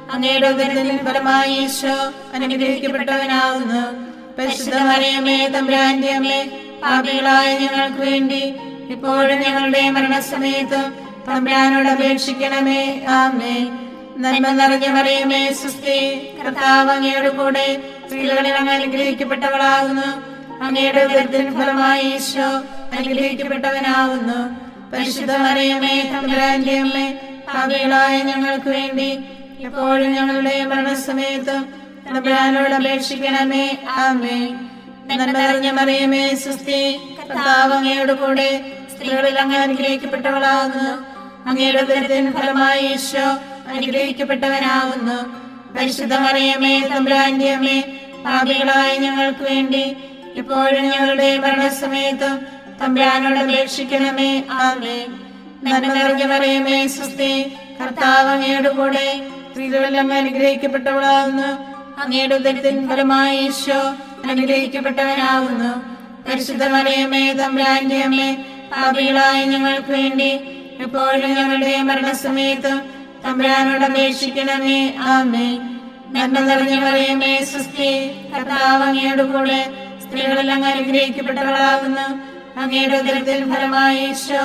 അങ്ങയുടെ ഉദരത്തിൻ ഫലമായി ഈശോ അനുഗ്രഹിക്കപ്പെട്ടവനാകുന്നു പരിശുദ്ധ മറിയമേ തമ്പുരാന്റെ അമ്മേ പാപികളായ ഞങ്ങൾക്ക് വേണ്ടി ഇപ്പോഴും ഞങ്ങളുടെ മരണസമയത്തും തമ്പുരാനോട് അപേക്ഷിക്കണമേ ആമേ നന്മ നിറഞ്ഞ മറിയമേ സുസ്ഥി കർത്താവ് അങ്ങയുടെ കൂടെ സ്ത്രീകളിൽ അങ്ങ് അനുഗ്രഹിക്കപ്പെട്ടവളാകുന്നു അങ്ങയുടെ ഉദരത്തിൻ ഫലമായി ഈശോ അനുഗ്രഹിക്കപ്പെട്ടവനാകുന്നു പരിശുദ്ധ മറിയമേ തമ്പുരാന്റെ അമ്മേ പാപികളായ ഞങ്ങൾക്ക് വേണ്ടി എപ്പോഴും ഞങ്ങളുടെ മരണസമയത്തും തമ്പുരാനോട് അപേക്ഷിക്കണമേ ആമേ നന്മ നിറഞ്ഞ മറിയമേ സുസ്ഥി കർത്താവ് അങ്ങയുടെ കൂടെ സ്ത്രീകളിൽ അങ്ങ് അനുഗ്രഹിക്കപ്പെട്ടവളാകുന്നു അങ്ങയുടെ ഉദരത്തിൻ ഫലമായി ഈശോ അനുഗ്രഹിക്കപ്പെട്ടവനാകുന്നു പരിശുദ്ധ മറിയമേ തമ്പുരാന്റെ അമ്മേ പാപികളായ ഞങ്ങൾക്ക് വേണ്ടി ഇപ്പോഴും ഞങ്ങളുടെ മരണസമയത്തും തമ്പുരാനോട് അപേക്ഷിക്കണമേ ആമേ നന്മ നിറഞ്ഞ മറിയമേ സുസ്ഥി കർത്താവ് അങ്ങയുടെ കൂടെ സ്ത്രീകളിൽ അങ്ങ് അനുഗ്രഹിക്കപ്പെട്ടവളാകുന്നു അങ്ങയുടെ ഉദരത്തിൻ ഫലമായി ഈശോ അനുഗ്രഹിക്കപ്പെട്ടവനാകുന്നു പരിശുദ്ധ മറിയമേ തമ്പുരാന്റെ അമ്മേ പാപികളായ ഞങ്ങൾക്ക് വേണ്ടി എപ്പോഴും ഞങ്ങളുടെ മരണസമയത്തും തമ്പുരാനോട് അപേക്ഷിക്കണമേ ആമേ നന്മ നിറഞ്ഞ മറിയമേ സുസ്ഥി കർത്താവ് അങ്ങയുടെ കൂടെ സ്ത്രീകളിൽ അങ്ങ് അനുഗ്രഹിക്കപ്പെട്ടവളാകുന്നു അങ്ങയുടെ ഉദരത്തിൽ ഫലമായി ഈശോ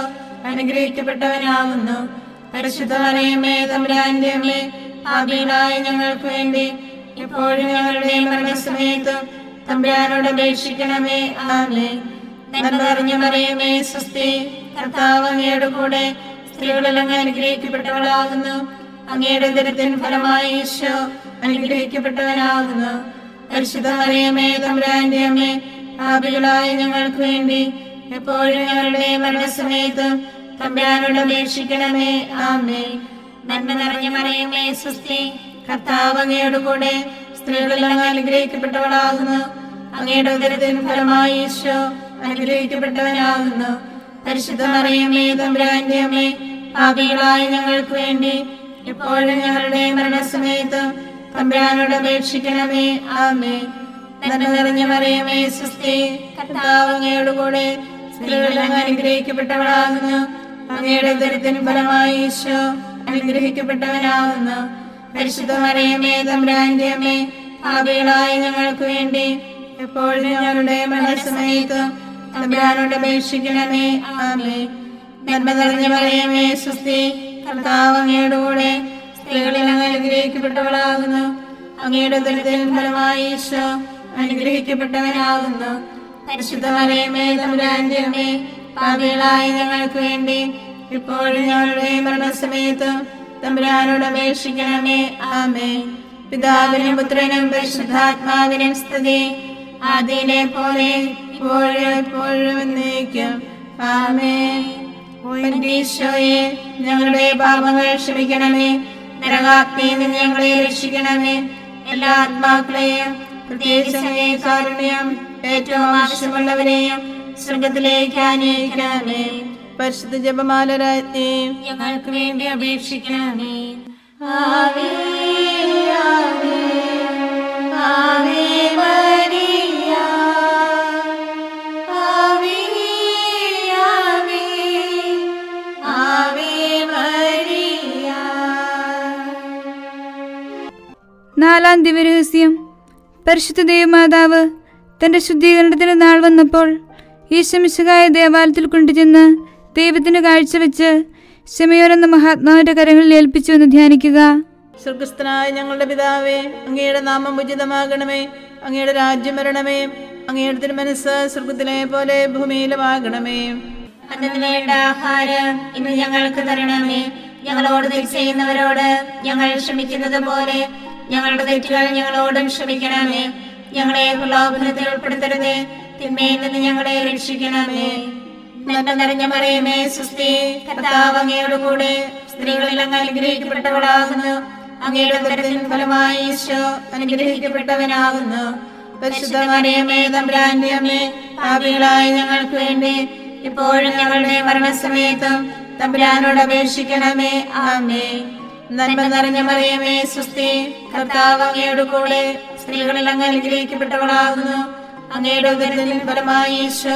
അനുഗ്രഹിക്കപ്പെട്ടവനാകുന്നു പരിശുദ്ധ മറിയമേ തമ്പുരാന്റെ അമ്മേ പാപികളായ ഞങ്ങൾക്ക് വേണ്ടി എപ്പോഴും ഞങ്ങളുടെ മരണസമയത്തും തമ്പുരാനോട് അപേക്ഷിക്കണമേ ആമേ നന്മ നിറഞ്ഞ മറിയമേ സുസ്ഥി കർത്താവ് അങ്ങയുടെ കൂടെ സ്ത്രീകളിൽ അങ്ങ് അനുഗ്രഹിക്കപ്പെട്ടവളാകുന്നു അങ്ങയുടെ ഉദരത്തിൻ ഫലമായി ഈശോ അനുഗ്രഹിക്കപ്പെട്ടവനാകുന്നു പരിശുദ്ധ മറിയമേ തമ്പുരാന്റെ അമ്മേ പാപികളായ ഞങ്ങൾക്ക് വേണ്ടി എപ്പോഴും ഞങ്ങളുടെ മരണസമയത്ത് തമ്പുരാനോട് അപേക്ഷിക്കണമേ ആമേ നന്മ നിറഞ്ഞ മറിയമേ സുസ്ഥി കർത്താവ് അങ്ങയുടെ കൂടെ സ്ത്രീകളിൽ അങ്ങ് അനുഗ്രഹിക്കപ്പെട്ടവളാകുന്നു അങ്ങയുടെ ഉദരത്തിൻ ഫലമായി ഈശോ അനുഗ്രഹിക്കപ്പെട്ടവനാകുന്നു പരിശുദ്ധ മറിയമേ തമ്പുരാന്റെ അമ്മേ പാപികളായ ഞങ്ങൾക്ക് വേണ്ടി ഇപ്പോഴും ഞങ്ങളുടെ മരണസമയത്ത് തമ്പുരാനോട് അപേക്ഷിക്കണമേ ആമേ നന്മ നിറഞ്ഞ മറിയമേ സുസ്ഥി കർത്താവ് അങ്ങയുടെ കൂടെ സ്ത്രീകളിൽ അങ്ങ് അനുഗ്രഹിക്കപ്പെട്ടവളാകുന്നു അങ്ങയുടെ ഉദരത്തിന് ഫലമായി ഈശോ അനുഗ്രഹിക്കപ്പെട്ടവനാകുന്നു പരിശുദ്ധ മറിയമേ തമ്പുരാന്റെ അമ്മേ പാപികളായ ഞങ്ങൾക്ക് വേണ്ടി എപ്പോഴും ഞങ്ങളുടെ മരണസമയത്ത് തമ്പുരാനോട് അപേക്ഷിക്കണമേ ആമേ നന്മ നിറഞ്ഞ മറിയമേ സുസ്ഥി കർത്താവ് അങ്ങയുടെ കൂടെ സ്ത്രീകളിൽ അങ്ങ് അനുഗ്രഹിക്കപ്പെട്ടവളാകുന്നു അങ്ങയുടെ ഉദരത്തിൽ ഫലമായി ഈശോ അനുഗ്രഹിക്കപ്പെട്ടവനാകുന്നു പരിശുദ്ധ മറിയമേ തമ്പുരാന്റെ അമ്മേ പാപികളായ ഞങ്ങൾക്ക് വേണ്ടി ഇപ്പോഴും ഞങ്ങളുടെ മരണസമയത്ത് തമ്പുരാനോട് അപേക്ഷിക്കണമേ ആമേ പിതാവിനും പുത്രനും പരിശുദ്ധാത്മാവിനും സ്തുതി ആദ്യനെ പോലെ ഇപ്പോഴും എപ്പോഴും എന്നേക്കും ആമേ ഓ എന്റെ ഈശോയെ ഞങ്ങളുടെ പാപങ്ങൾ ക്ഷമിക്കണമേ നരകാഗ്നിയിൽ നിന്ന് ഞങ്ങളെ രക്ഷിക്കണമേ എല്ലാ ആത്മാക്കളെയും പ്രത്യേകിച്ച് അങ്ങേ കാരുണ്യം ഏറ്റവും ആവശ്യമുള്ളവരെയും സ്വർഗത്തിലേക്ക് അന്വേഷിക്കണമേ പരിശുദ്ധ ജപമാല രാജ്ഞി ഞങ്ങൾക്ക് വേണ്ടി അപേക്ഷിക്കണമേ ആവേ ആവേ ആവേ മരിയ ആവേ ആവേ ആവേ മരിയ നാലാം ദിവരഹസ്യം പരിശുദ്ധ ദേവമാതാവ് തന്റെ ശുദ്ധീകരണത്തിന് നാൾ വന്നപ്പോൾ ഈശമിശകായ ദേവാലയത്തിൽ കൊണ്ടുചെന്ന് ദൈവത്തിന് കാഴ്ചവെച്ച് ശമയോൻ എന്ന മഹാത്മാവിന്റെ കരങ്ങളിൽ ഏൽപ്പിച്ചു എന്ന് ധ്യാനിക്കുക സ്വർഗസ്ഥനായ ഞങ്ങളുടെ പിതാവേ അങ്ങയുടെ നാമം ഉചിതമാകണമേ അങ്ങയുടെ രാജ്യം വരണമേ അങ്ങയുടെ തിരുമനസ് സ്വർഗത്തിലെ പോലെ ഭൂമിയിലുമാകണമേ അന്നു വേണ്ട ആഹാരം ഇന്ന് ഞങ്ങൾക്ക് തരണമേ ഞങ്ങളോട് തെറ്റ് ചെയ്യുന്നവരോട് ഞങ്ങൾ ക്ഷമിക്കുന്നത് പോലെ ഞങ്ങളുടെ തെറ്റുകൾ ഞങ്ങളോടും ക്ഷമിക്കണമേ ഞങ്ങളെ പ്രലോഭനത്തിൽ ഉൾപ്പെടുത്തരുതേ തിന്മയിൽ നിന്ന് ഞങ്ങളെ രക്ഷിക്കണമേ നന്മ നിറഞ്ഞ മറിയമേ സുസ്ഥി കർത്താവ് അങ്ങയുടെ കൂടെ സ്ത്രീകളിൽ അങ്ങ് അനുഗ്രഹിക്കപ്പെട്ടവളാകുന്നു അങ്ങയുടെ ഉദരത്തിൻ ഫലമായി ഈശോ അനുഗ്രഹിക്കപ്പെട്ടവനാകുന്നു പരിശുദ്ധ മറിയമേ തമ്പുരാന്റെ അമ്മേ പാപികളായ ഞങ്ങൾക്ക് വേണ്ടി ഇപ്പോഴും ഞങ്ങളുടെ മരണസമയത്തും തമ്പുരാനോട് അപേക്ഷിക്കണമേ ആമേ നന്മ നിറഞ്ഞ മറിയമേ സുസ്ഥി കർത്താവ് അങ്ങയുടെ കൂടെ സ്ത്രീകളിൽ അങ്ങ് അനുഗ്രഹിക്കപ്പെട്ടവളാകുന്നു അങ്ങയുടെ ഉദരത്തിൽ ഫലമായി ഈശോ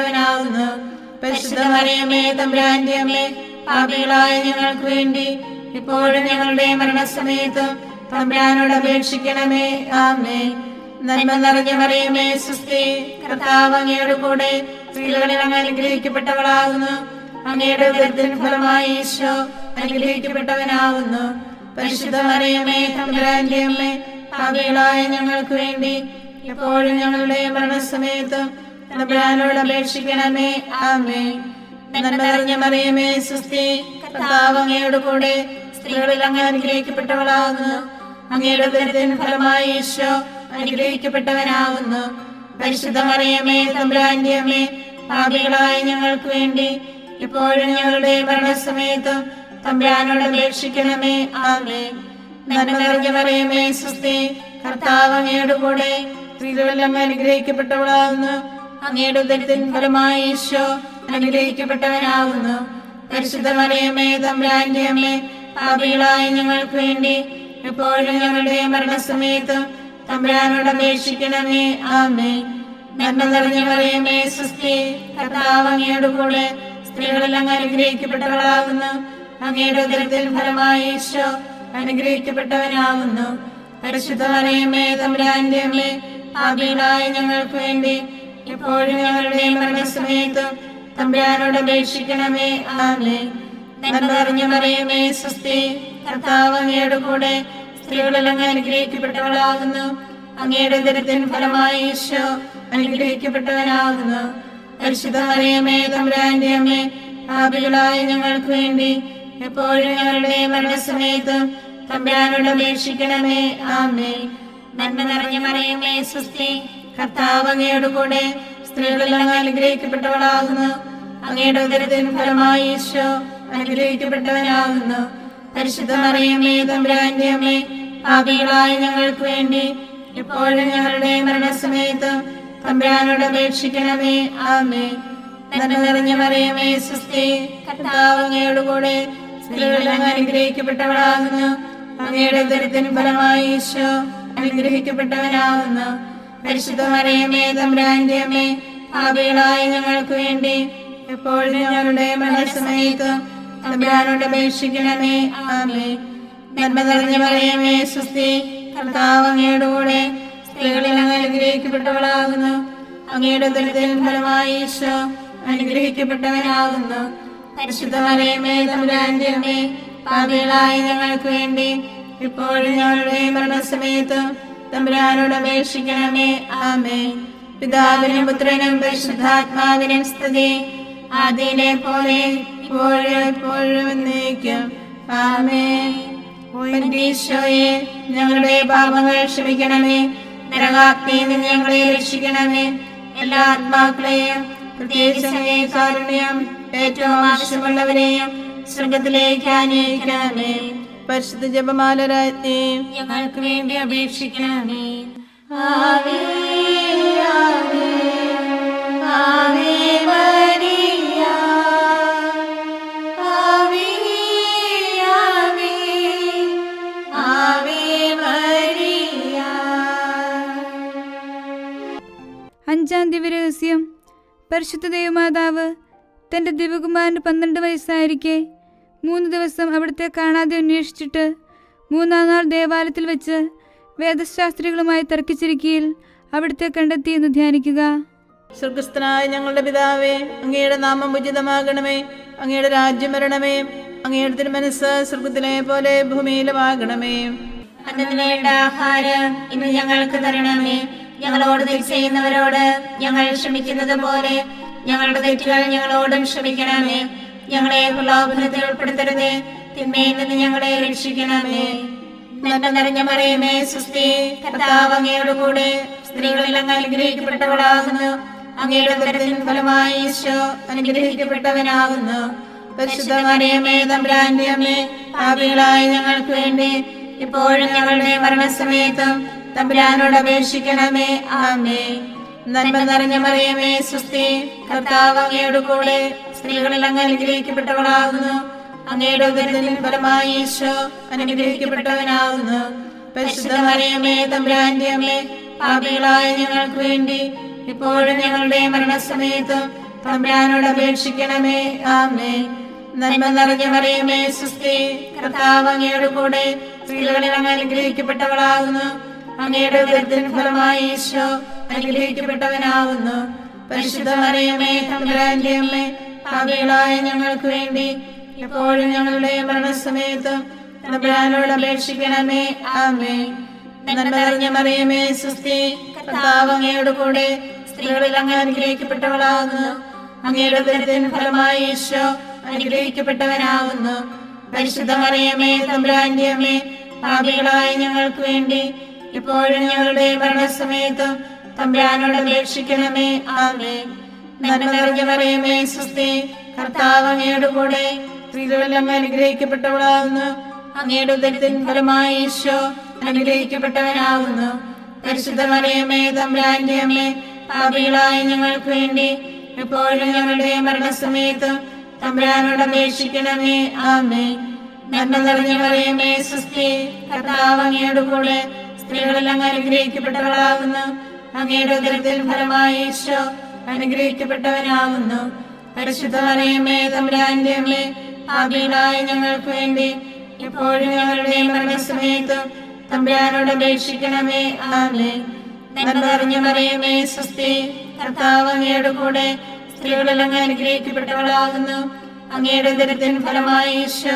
അനുഗ്രഹിക്കപ്പെട്ടവനാകുന്നു പരിശുദ്ധ മറിയമേ തമ്പുരാന്റെ അമ്മേ പാപികളായ ഞങ്ങൾക്ക് വേണ്ടി ഇപ്പോഴും ഞങ്ങളുടെ മരണസമയത്തും തമ്പുരാനോട് അപേക്ഷിക്കണമേ ആമേ നന്മ നിറഞ്ഞ മറിയമേ സുസ്ഥി കർത്താവ് അങ്ങയുടെ കൂടെ സ്ത്രീകളിൽ അങ്ങ് അനുഗ്രഹിക്കപ്പെട്ടവളാകുന്നു അങ്ങയുടെ ഉദരത്തിൻ ഫലമായി ഈശോ അനുഗ്രഹിക്കപ്പെട്ടവനാകുന്നു പരിശുദ്ധ മറിയമേ തമ്പുരാന്റെ അമ്മേ ഭാവികളായ ഞങ്ങൾക്ക് വേണ്ടി എപ്പോഴും ഞങ്ങളുടെ മരണസമയത്തും തമ്പുരാനോട് അപേക്ഷിക്കണമേ ആമേ നന്മ നിറഞ്ഞ മറിയമേ സുസ്ഥി കർത്താവ് അങ്ങയുടെ കൂടെ സ്ത്രീകളിൽ അങ്ങ് അനുഗ്രഹിക്കപ്പെട്ടവളാകുന്നു അങ്ങയുടെ ഉദരത്തിൻ ഫലമായി ഈശോ അനുഗ്രഹിക്കപ്പെട്ടവനാകുന്നു പരിശുദ്ധ മറിയമേ തമ്പുരാന്റെ അമ്മേ പാപികളായ ഞങ്ങൾക്ക് വേണ്ടി ഇപ്പോഴും ഞങ്ങളുടെ മരണസമയത്തും തമ്പുരാനോട് അപേക്ഷിക്കണമേ ആമേ നന്മ നിറഞ്ഞ മറിയമേ സുസ്ഥി കർത്താവ് അങ്ങയുടെ കൂടെ സ്ത്രീകളിൽ അങ്ങ് അനുഗ്രഹിക്കപ്പെട്ടവളാകുന്നു അങ്ങയുടെ ഉദരത്തിൻ ഫലമായി ഈശോ അനുഗ്രഹിക്കപ്പെട്ടവനാകുന്നു പരിശുദ്ധ മറിയമേ തമ്പുരാന്റെ അമ്മേ പാപികളായ ഞങ്ങൾക്ക് വേണ്ടി എപ്പോഴും ഞങ്ങളുടെ മരണസമയത്തും തമ്പുരാനോട് അപേക്ഷിക്കണമേ ആമേ നന്മ നിറഞ്ഞ മറിയമേ സുസ്ഥി കർത്താവ് അങ്ങയുടെ കൂടെ സ്ത്രീകളിൽ അങ്ങ് അനുഗ്രഹിക്കപ്പെട്ടവളാകുന്നു അങ്ങയുടെ ഉദരത്തിൽ ഫലമായി ഈശോ അനുഗ്രഹിക്കപ്പെട്ടവനാകുന്നു പരിശുദ്ധ മറിയമേ തമ്പുരാന്റെ അമ്മേ പാപികളായ ഞങ്ങൾക്ക് വേണ്ടി എപ്പോഴും ഞങ്ങളുടെ മരണസമയത്തും തമ്പുരാനോട് അപേക്ഷിക്കണമേ ആമേ നന്മ നിറഞ്ഞ മറിയമേ സുസ്ഥി കർത്താവ് അങ്ങയുടെ കൂടെ സ്ത്രീകളിൽ അങ്ങ് അനുഗ്രഹിക്കപ്പെട്ടവളാകുന്നു അങ്ങയുടെ ദരത്തിൻ ഫലമായി ഈശോ അനുഗ്രഹിക്കപ്പെട്ടവനാകുന്നു പരിശുദ്ധ മറിയമേ തമ്പുരാന്റെ അമ്മേ പാപികളായ ഞങ്ങൾക്ക് വേണ്ടി എപ്പോഴും ഞങ്ങളുടെ മരണസമയത്തും തമ്പുരാനോട് അപേക്ഷിക്കണമേ ആമേ നന്മ നിറഞ്ഞ മറിയമേ സുസ്ഥി കർത്താവ് അങ്ങയുടെ കൂടെ സ്ത്രീകളിൽ അങ്ങ് അനുഗ്രഹിക്കപ്പെട്ടവളാകുന്നു അങ്ങയുടെ ഉദരത്തിൻ ഫലമായി ഈശോ അനുഗ്രഹിക്കപ്പെട്ടവനാകുന്നു പരിശുദ്ധ മറിയമേ തമ്പുരാന്റെ അമ്മേ പാപികളായ ഞങ്ങൾക്ക് വേണ്ടി ഇപ്പോഴും ഞങ്ങളുടെ മരണസമയത്ത് തമ്പുരാനോട് അപേക്ഷിക്കണമേ ആമേ നന്മ നിറഞ്ഞ മറിയമേ സുസ്ഥി കർത്താവ് അങ്ങയുടെ കൂടെ സ്ത്രീകളിൽ അങ്ങ് അനുഗ്രഹിക്കപ്പെട്ടവളാകുന്നു അങ്ങയുടെ ഉദരത്തിന് ഫലമായി ഈശോ അനുഗ്രഹിക്കപ്പെട്ടവനാകുന്നു പരിശുദ്ധ മറിയമേ തമ്പുരാന്റെ അമ്മേ പാപികളായ ഞങ്ങൾക്ക് വേണ്ടി എപ്പോഴും ഞങ്ങളുടെ മരണസമയത്ത് തമ്പുരാനോട് അപേക്ഷിക്കണമേ ആമേ നന്മ നിറഞ്ഞ മറിയമേ സുസ്ഥി കർത്താവ് അങ്ങയുടെ കൂടെ സ്ത്രീകളിൽ അങ്ങ് അനുഗ്രഹിക്കപ്പെട്ടവളാകുന്നു അങ്ങയുടെ ദുരിതൻ ഫലമായി ഈശോ അനുഗ്രഹിക്കപ്പെട്ടവനാകുന്നു പരിശുദ്ധ മറിയമേ തമ്പുരാന്റെ അമ്മേ പാപികളായ ഞങ്ങൾക്ക് വേണ്ടി ഇപ്പോഴും ഞങ്ങളുടെ മരണസമയത്ത് തമ്പുരാനോട് അപേക്ഷിക്കണമേ ആമേ പിതാവിനും പുത്രനും പരിശുദ്ധാത്മാവിനും സ്തുതി ആദിയിലെ പോലെ ഇപ്പോഴും എപ്പോഴും എന്നേക്കും ആമേ ഈശോയെ ഞങ്ങളുടെ പാപങ്ങൾ ക്ഷമിക്കണമേ നരകാഗ്നിയിൽ നിന്ന് ഞങ്ങളെ രക്ഷിക്കണമേ എല്ലാ ആത്മാക്കളെയും പ്രത്യേകിച്ച് അങ്ങേ കാരുണ്യം ഏറ്റവും ആവശ്യമുള്ളവരെയും സ്വർഗത്തിലേക്ക് അന്വേഷിക്കണമേ പരിശുദ്ധ ജപമാല രാജ്ഞി ഞങ്ങൾക്ക് വേണ്ടി അപേക്ഷിക്കണമേ ആവേ ആവേ ആവേ മരിയ ആവേ ആവേ ആവേ മരിയ അഞ്ചാം ദിവ്യരഹസ്യം പരിശുദ്ധ ദൈവമാതാവ് തൻ്റെ ദിവകുമാരന് പന്ത്രണ്ട് വയസ്സായിരിക്കെ മൂന്ന് ദിവസം അവിടുത്തെ കാണാതെ അന്വേഷിച്ചിട്ട് മൂന്നാം നാൾ ദേവാലയത്തിൽ വെച്ച് വേദശാസ്ത്രികളുമായി തർക്കിച്ചിരിക്കയിൽ അവിടുത്തെ കണ്ടെത്തി എന്ന് ധ്യാനിക്കുക സ്വർഗസ്ഥനായ ഞങ്ങളുടെ പിതാവേ അങ്ങയുടെ നാമം ഉചിതമാകണമേ അങ്ങയുടെ രാജ്യം വരണമേ അങ്ങയുടെ തിരുമനസ് സ്വർഗത്തിലെ പോലെ ഭൂമിയിലുമാകണമേ അന്നു വേണ്ട ആഹാരം ഇന്ന് ഞങ്ങൾക്ക് തരണമേ ഞങ്ങളോട് തെറ്റ് ചെയ്യുന്നവരോട് ഞങ്ങൾ ക്ഷമിക്കുന്നത് പോലെ ഞങ്ങളുടെ തെറ്റുകൾ ഞങ്ങളോടും ക്ഷമിക്കണമേ ഞങ്ങളെ പ്രലോഭനത്തിൽ ഉൾപ്പെടുത്തരുതേ തിന്മയിൽ നിന്ന് ഞങ്ങളെ രക്ഷിക്കണമേ നന്മ നിറഞ്ഞ മറിയമേ സുസ്ഥി കർത്താവ് അങ്ങയുടെ കൂടെ സ്ത്രീകളിൽ അങ്ങ് അനുഗ്രഹിക്കപ്പെട്ടവളാകുന്നു അങ്ങയുടെ ഉദരത്തിൻ ഫലമായി ഈശോ അനുഗ്രഹിക്കപ്പെട്ടവനാകുന്നു പരിശുദ്ധ മറിയമേ തമ്പുരാന്റെ അമ്മേ പാപികളായ ഞങ്ങൾക്ക് വേണ്ടി ഇപ്പോഴും ഞങ്ങളുടെ മരണസമയത്തും തമ്പുരാനോട് അപേക്ഷിക്കണമേ ആമേ നന്മ നിറഞ്ഞ മറിയമേ സുസ്ഥി കർത്താവ് അങ്ങയുടെ കൂടെ സ്ത്രീകളിൽ അങ്ങ് അനുഗ്രഹിക്കപ്പെട്ടവളാകുന്നു അങ്ങയുടെ ഉദരത്തിൻ ഫലമായി ഈശോ അനുഗ്രഹിക്കപ്പെട്ടവനാകുന്നു പരിശുദ്ധ മറിയമേ തമ്പുരാന്റെ അമ്മേ പാപികളായ ഞങ്ങൾക്ക് വേണ്ടി ഇപ്പോഴും ഞങ്ങളുടെ മരണസമയത്തും തമ്പുരാനോട് അപേക്ഷിക്കണമേ ആമേ നന്മ നിറഞ്ഞ മറിയമേ സുസ്ഥി കർത്താവ് അങ്ങയുടെ കൂടെ സ്ത്രീകളിൽ അങ്ങ് അനുഗ്രഹിക്കപ്പെട്ടവളാകുന്നു അങ്ങയുടെ ഉദരത്തിൻ ഫലമായി ഈശോ അനുഗ്രഹിക്കപ്പെട്ടവനാകുന്നു പരിശുദ്ധ മറിയമേ തമ്പുരാന്റെ അമ്മേ ഭാവികളായ ഞങ്ങൾക്ക് വേണ്ടി എപ്പോഴും ഞങ്ങളുടെ മരണസമയത്തും തമ്പുരാനോട് അപേക്ഷിക്കണമേ ആമേ നന്മ നിറഞ്ഞ മറിയമേ സുസ്ഥി കർത്താവ് അങ്ങയുടെ കൂടെ സ്ത്രീകളിൽ അങ്ങ് അനുഗ്രഹിക്കപ്പെട്ടവളാകുന്നു അങ്ങയുടെ ഉദരത്തിൻ ഫലമായി ഈശോ അനുഗ്രഹിക്കപ്പെട്ടവനാകുന്നു പരിശുദ്ധ മറിയമേ തമ്പുരാന്റെ അമ്മേ പാപികളായ ഞങ്ങൾക്ക് വേണ്ടി ഇപ്പോഴും ഞങ്ങളുടെ മരണസമയത്തും തമ്പുരാനോട് അപേക്ഷിക്കണമേ ആമേ നന്മ നിറഞ്ഞ മറിയമേ സുസ്ഥി കർത്താവ് അങ്ങയുടെ കൂടെ സ്ത്രീകളിൽ അങ്ങ് അനുഗ്രഹിക്കപ്പെട്ടവളാകുന്നു അങ്ങയുടെ ഉദരത്തിൻ ഫലമായി ഈശോ അനുഗ്രഹിക്കപ്പെട്ടവനാകുന്നു പരിശുദ്ധ മറിയമേ തമ്പുരാന്റെ അമ്മേ പാപികളായ ഞങ്ങൾക്ക് വേണ്ടി എപ്പോഴും ഞങ്ങളുടെ മരണസമയത്തും തമ്പുരാനോട് അപേക്ഷിക്കണമേ ആമേ നന്മ നിറഞ്ഞ മറിയമേ സുസ്ഥി കർത്താവ് അങ്ങയുടെ കൂടെ സ്ത്രീകളിൽ അങ്ങ് അനുഗ്രഹിക്കപ്പെട്ടവളാകുന്നു അങ്ങയുടെ ഉദരത്തിൽ ഫലമായി ഈശോ അനുഗ്രഹിക്കപ്പെട്ടവനാകുന്നു പരിശുദ്ധ മറിയമേ തമ്പുരാന്റെ അമ്മേ പാപികളായ ഞങ്ങൾക്ക് വേണ്ടി എപ്പോഴും ഞങ്ങളുടെ മരണസമയത്തും തമ്പുരാനോട് അപേക്ഷിക്കണമേ ആമേ നന്മ നിറഞ്ഞ മറിയമേ സുസ്ഥി കർത്താവ് അങ്ങയുടെ കൂടെ സ്ത്രീകളിൽ അങ്ങ് അനുഗ്രഹിക്കപ്പെട്ടവളാകുന്നു അങ്ങയുടെ ഉദരത്തിൻ ഫലമായി ഈശോ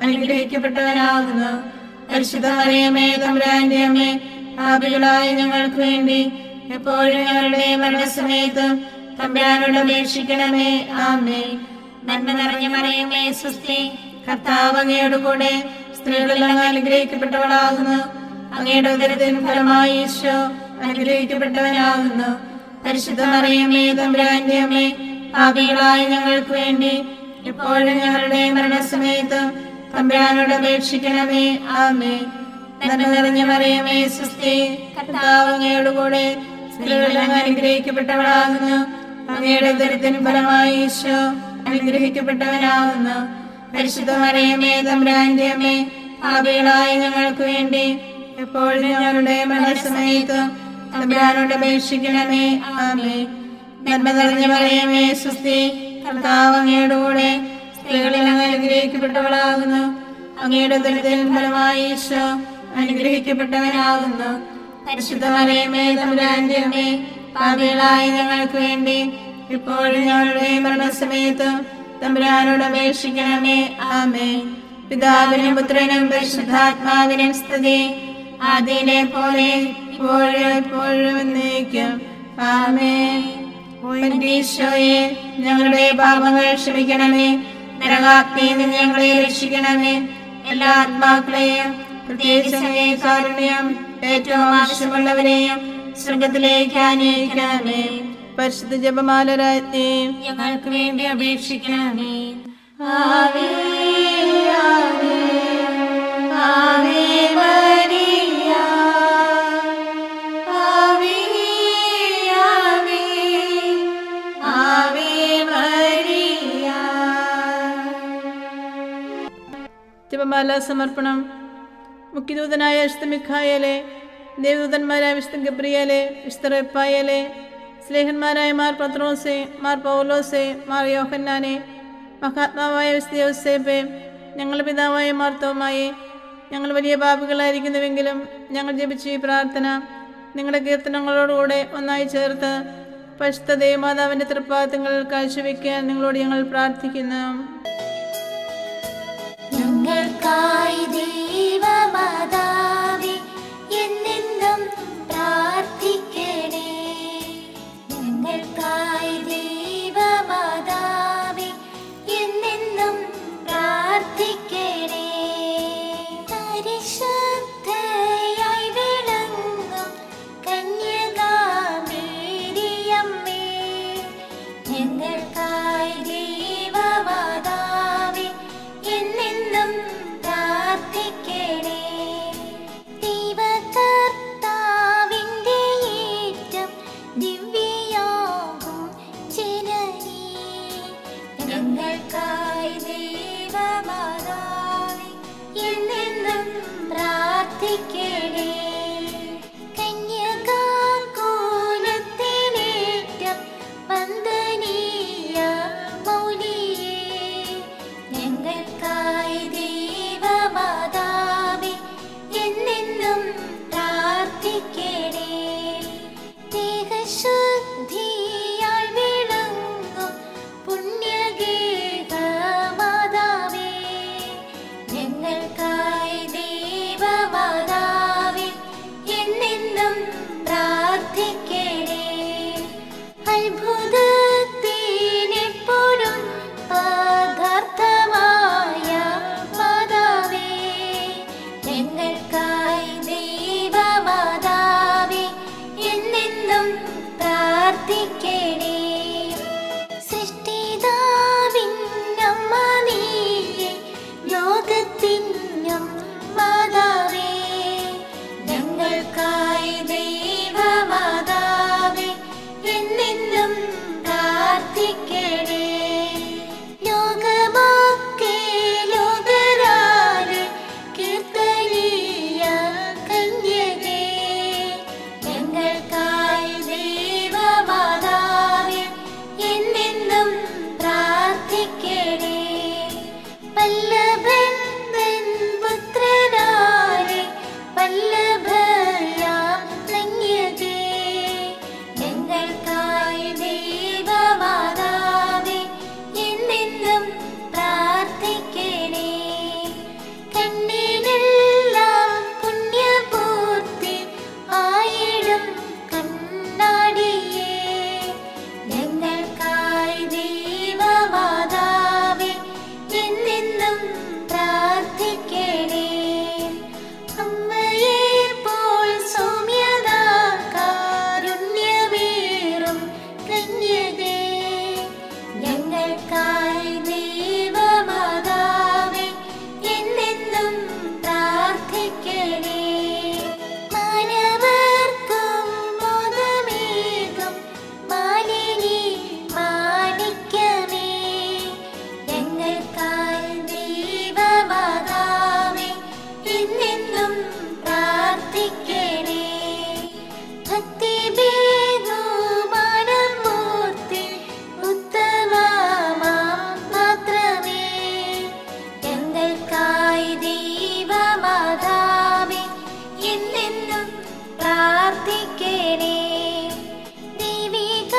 അനുഗ്രഹിക്കപ്പെട്ടവനാകുന്നു പരിശുദ്ധ മറിയമേ തമ്പുരാന്റെ അമ്മേ പാപികളായ ഞങ്ങൾക്ക് വേണ്ടി എപ്പോഴും ഞങ്ങളുടെ മരണസമയത്ത് തമ്പുരാനോട് അപേക്ഷിക്കണമേ ആമേ നന്മ നിറഞ്ഞ മറിയമേ സുസ്ഥി കർത്താവ് അങ്ങയുടെ കൂടെ സ്ത്രീകളിൽ അങ്ങ് അനുഗ്രഹിക്കപ്പെട്ടവളാകുന്നു അങ്ങയുടെ ഉദരത്തിൻ ഫലമായി ഈശോ അനുഗ്രഹിക്കപ്പെട്ടവനാകുന്നു പരിശുദ്ധ മറിയമേ തമ്പുരാന്റെ അമ്മേ പാപികളായ ഞങ്ങൾക്ക് വേണ്ടി ഇപ്പോഴും ഞങ്ങളുടെ മരണസമയത്ത് തമ്പുരാനോട് അപേക്ഷിക്കണമേ ആമേ നന്മ നിറഞ്ഞ മറിയമേ സുസ്ഥി കർത്താവ് അങ്ങയുടെ കൂടെ സ്ത്രീകളിൽ അങ്ങ് അനുഗ്രഹിക്കപ്പെട്ടവളാകുന്നു അങ്ങയുടെ ഉദരത്തിന് ഫലമായി ഈശോ അനുഗ്രഹിക്കപ്പെട്ടവനാകുന്നു പരിശുദ്ധ മറിയമേ തമ്പുരാന്റെ അമ്മേ പാപികളായ ഞങ്ങൾക്ക് വേണ്ടി എപ്പോഴും ഞങ്ങളുടെ മരണസമയത്ത് തമ്പുരാനോട് അപേക്ഷിക്കണമേ ആമേ നന്മ നിറഞ്ഞ മറിയമേ സുസ്ഥി കർത്താവ് അങ്ങയുടെ കൂടെ സ്ത്രീകളിൽ അങ്ങ് അനുഗ്രഹിക്കപ്പെട്ടവളാകുന്നു അങ്ങയുടെ ഉദരത്തിൽ ഫലമായി ഈശോ അനുഗ്രഹിക്കപ്പെട്ടവനാകുന്നു പരിശുദ്ധ മറിയമേ തമ്പുരാന്റെ അമ്മേ പാപികളായ ഞങ്ങൾക്ക് വേണ്ടി ഇപ്പോഴും ഞങ്ങളുടെ മരണസമയത്ത് തമ്പുരാനോട് അപേക്ഷിക്കണമേ ആമേ പിതാവിനും പുത്രനും പരിശുദ്ധാത്മാവിനും സ്തുതി ആദ്യനെ പോലെ ഇപ്പോഴും എപ്പോഴും എന്നേക്കും ആമേ എന്റെ ഈശോയെ ഞങ്ങളുടെ പാപങ്ങൾ ക്ഷമിക്കണമേ നരകാഗ്നിയിൽ നിന്ന് ഞങ്ങളെ രക്ഷിക്കണമേ എല്ലാ ആത്മാക്കളെയും പ്രത്യേകിച്ച് അങ്ങേ കാരുണ്യം ഏറ്റവും ആവശ്യമുള്ളവരെയും സ്വർഗത്തിലേക്ക് അന്വേഷിക്കണമേ പരിശുദ്ധ ജപമാല രാജ്ഞി ഞങ്ങൾക്ക് വേണ്ടി അപേക്ഷിക്കണമേ ആവേ ആവേ ആവേ മരിയ ആവേ ആവേ ആവേ മരിയ ജപമാല സമർപ്പണം മുഖ്യദൂതനായ വിശുദ്ധ മിഖായലെ ദേവദൂതന്മാരായ വിശുദ്ധ ഗബ്രിയലെ വിശുദ്ധ റെപ്പായലെ സ്ലേഹന്മാരായ മാർ പത്രോസെ മാർ പൗലോസെ മാർ യോഹന്നാനെ മഹാത്മാവായ വിശുദ്ധ യോസേപ്പെ ഞങ്ങളുടെ പിതാവായ മാർത്തോമായെ ഞങ്ങൾ വലിയ പാപികളായിരിക്കുന്നുവെങ്കിലും ഞങ്ങൾ ജപിച്ച ഈ പ്രാർത്ഥന നിങ്ങളുടെ കീർത്തനങ്ങളോടുകൂടെ ഒന്നായി ചേർത്ത് പരിശുദ്ധ ദേവമാതാവിൻ്റെ തൃപ്പാദങ്ങളിൽ കാഴ്ചവെക്കാൻ നിങ്ങളോട് ഞങ്ങൾ പ്രാർത്ഥിക്കുന്നു ഞങ്ങൾക്കായി ദൈവമാതാവേ എന്നെന്നും പ്രാർത്ഥിക്കണേ ഞങ്ങൾക്കായി ദൈവമാതാവേ എന്നെന്നും പ്രാർത്ഥിക്കണേ പരിശുദ്ധയായി വിളങ്ങും കന്യകാമേരിയമ്മേ ഞങ്ങൾക്കായി ദൈവമാതാവേ എന്നെന്നും പ്രാർത്ഥിക്കണേ ദൈവകർത്താവിൻ്റെ ഏറ്റം ദിവ്യയാകും ജനനീ ഞങ്ങൾക്കായി ദൈവമാതാവേ എന്നെന്നും പ്രാർത്ഥിക്കണേ കന്യകാകൂലത്തിലേറ്റം വന്ദനീയ മൗലിയേ ഞങ്ങൾക്കായി ദൈവമാതാവേ എന്നെന്നും പ്രാർത്ഥിക്കണേ ലോകമൊക്കെ ലോകരാലെ കീർത്തനീയ കന്യകേ ഞങ്ങൾക്കായി ദൈവമാതാവേ എന്നെന്നും പ്രാർത്ഥിക്കണേ പല്ലഭൻ തൻ പുത്രനാരെ പല്ലഭയാം കന്യകേ ഞങ്ങൾക്കായി ദൈവമാതാവേ എന്നെന്നും പ്രാർത്ഥിക്കണേ കണ്ണിനെല്ലാം പുണ്യപൂർത്തി ആയിടും കണ്ണാടിയേ ഞങ്ങൾക്കായി ദൈവമാതാവേ എന്നെന്നും പ്രാർത്ഥിക്കണേ അമ്മയെ പോൽ സൗമ്യതാ കാരുണ്യമേറും കന്യകേ ഞങ്ങൾക്കായി ദൈവമാതാവേ എന്നെന്നും പ്രാർത്ഥിക്കണേ മാനവർക്കും മോദമേകും മാലിനി മാണിക്യമേ ഞങ്ങൾക്കായി ദൈവമാതാവേ എന്നെന്നും പ്രാർത്ഥിക്കണേ ഭക്തി ബഹുമാനം മൂർത്തി ഉത്തമമാം മാത്രമേ ഞങ്ങൾക്കായി ദൈവമാതാവേ എന്നെന്നും പ്രാർത്ഥിക്കണേ ദൈവിക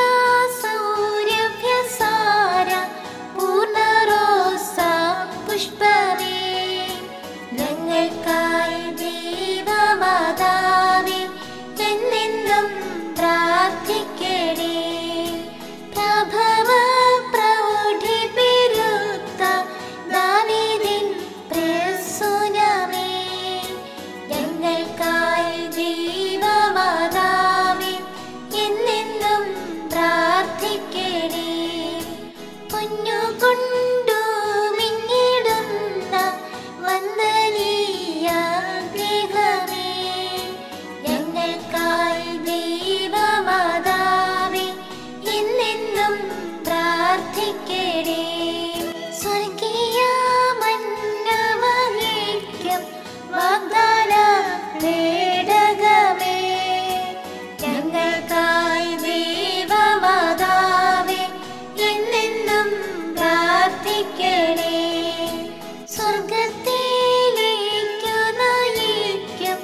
സൗരഭ്യസാര പൂർണ്ണറോസ പുഷ്പമേ ഞങ്ങൾക്കായി ദൈവമാതാവേ എന്നെന്നും പ്രാർത്ഥിക്കണേ പ്രഭവ പ്രൗഢി പെരുത്ത ദാവീദിൻ പ്രസൂനമേ ഞങ്ങൾക്കായി ദൈവമാതാവേ എന്നെന്നും പ്രാർത്ഥിക്കണേ പൊന്നുകൊണ്ടു മിന്നിടുന്ന വന്ദനീയ ദേഹമേ ഞങ്ങൾക്കായി ദൈവമാതാവേ എന്നെന്നും പ്രാർത്ഥിക്കണേ സ്വർഗീയ മന്നവഹിക്കും വാഗ്ദാന പേടകമേ ഞങ്ങൾക്കായി ദൈവമാതാവേ എന്നെന്നും പ്രാർത്ഥിക്കണേ സ്വർഗത്തിലേക്കു നയിക്കും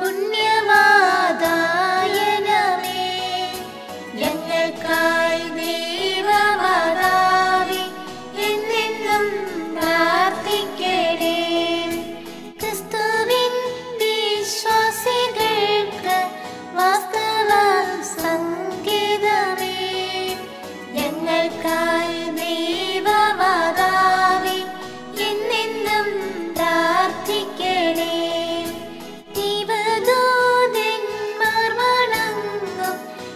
പുണ്യമാതായനമേ ഞങ്ങൾക്കായി ദൈവമാതാവേ എന്നെന്നും പ്രാർത്ഥിക്കണേ ക്രിസ്തുവിൻ വിശ്വാസികൾക്ക് വാസ്തവ സംഗീതമേ ഞങ്ങൾക്കായി ദൈവമാതാവേ എന്നെന്നും പ്രാർത്ഥിക്കണേ ദൈവദൂതന്മാർ വണങ്ങും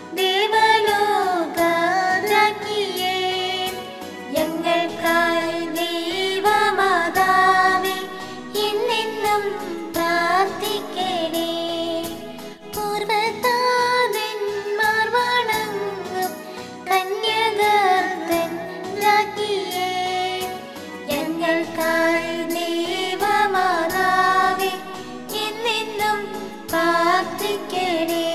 ദേവലോകരാജ്ഞിയേ ഞങ്ങൾക്കായി ദൈവമാതാവേ എന്നെന്നും പ്രാർത്ഥിക്കണേ പൂർവതാതന്മാർ വണങ്ങും കന്യകർത്തൻ രാജ്ഞിയേ ഞങ്ങൾക്കായി ദൈവമാതാവേ എന്നെന്നും പ്രാർത്ഥിക്കണേ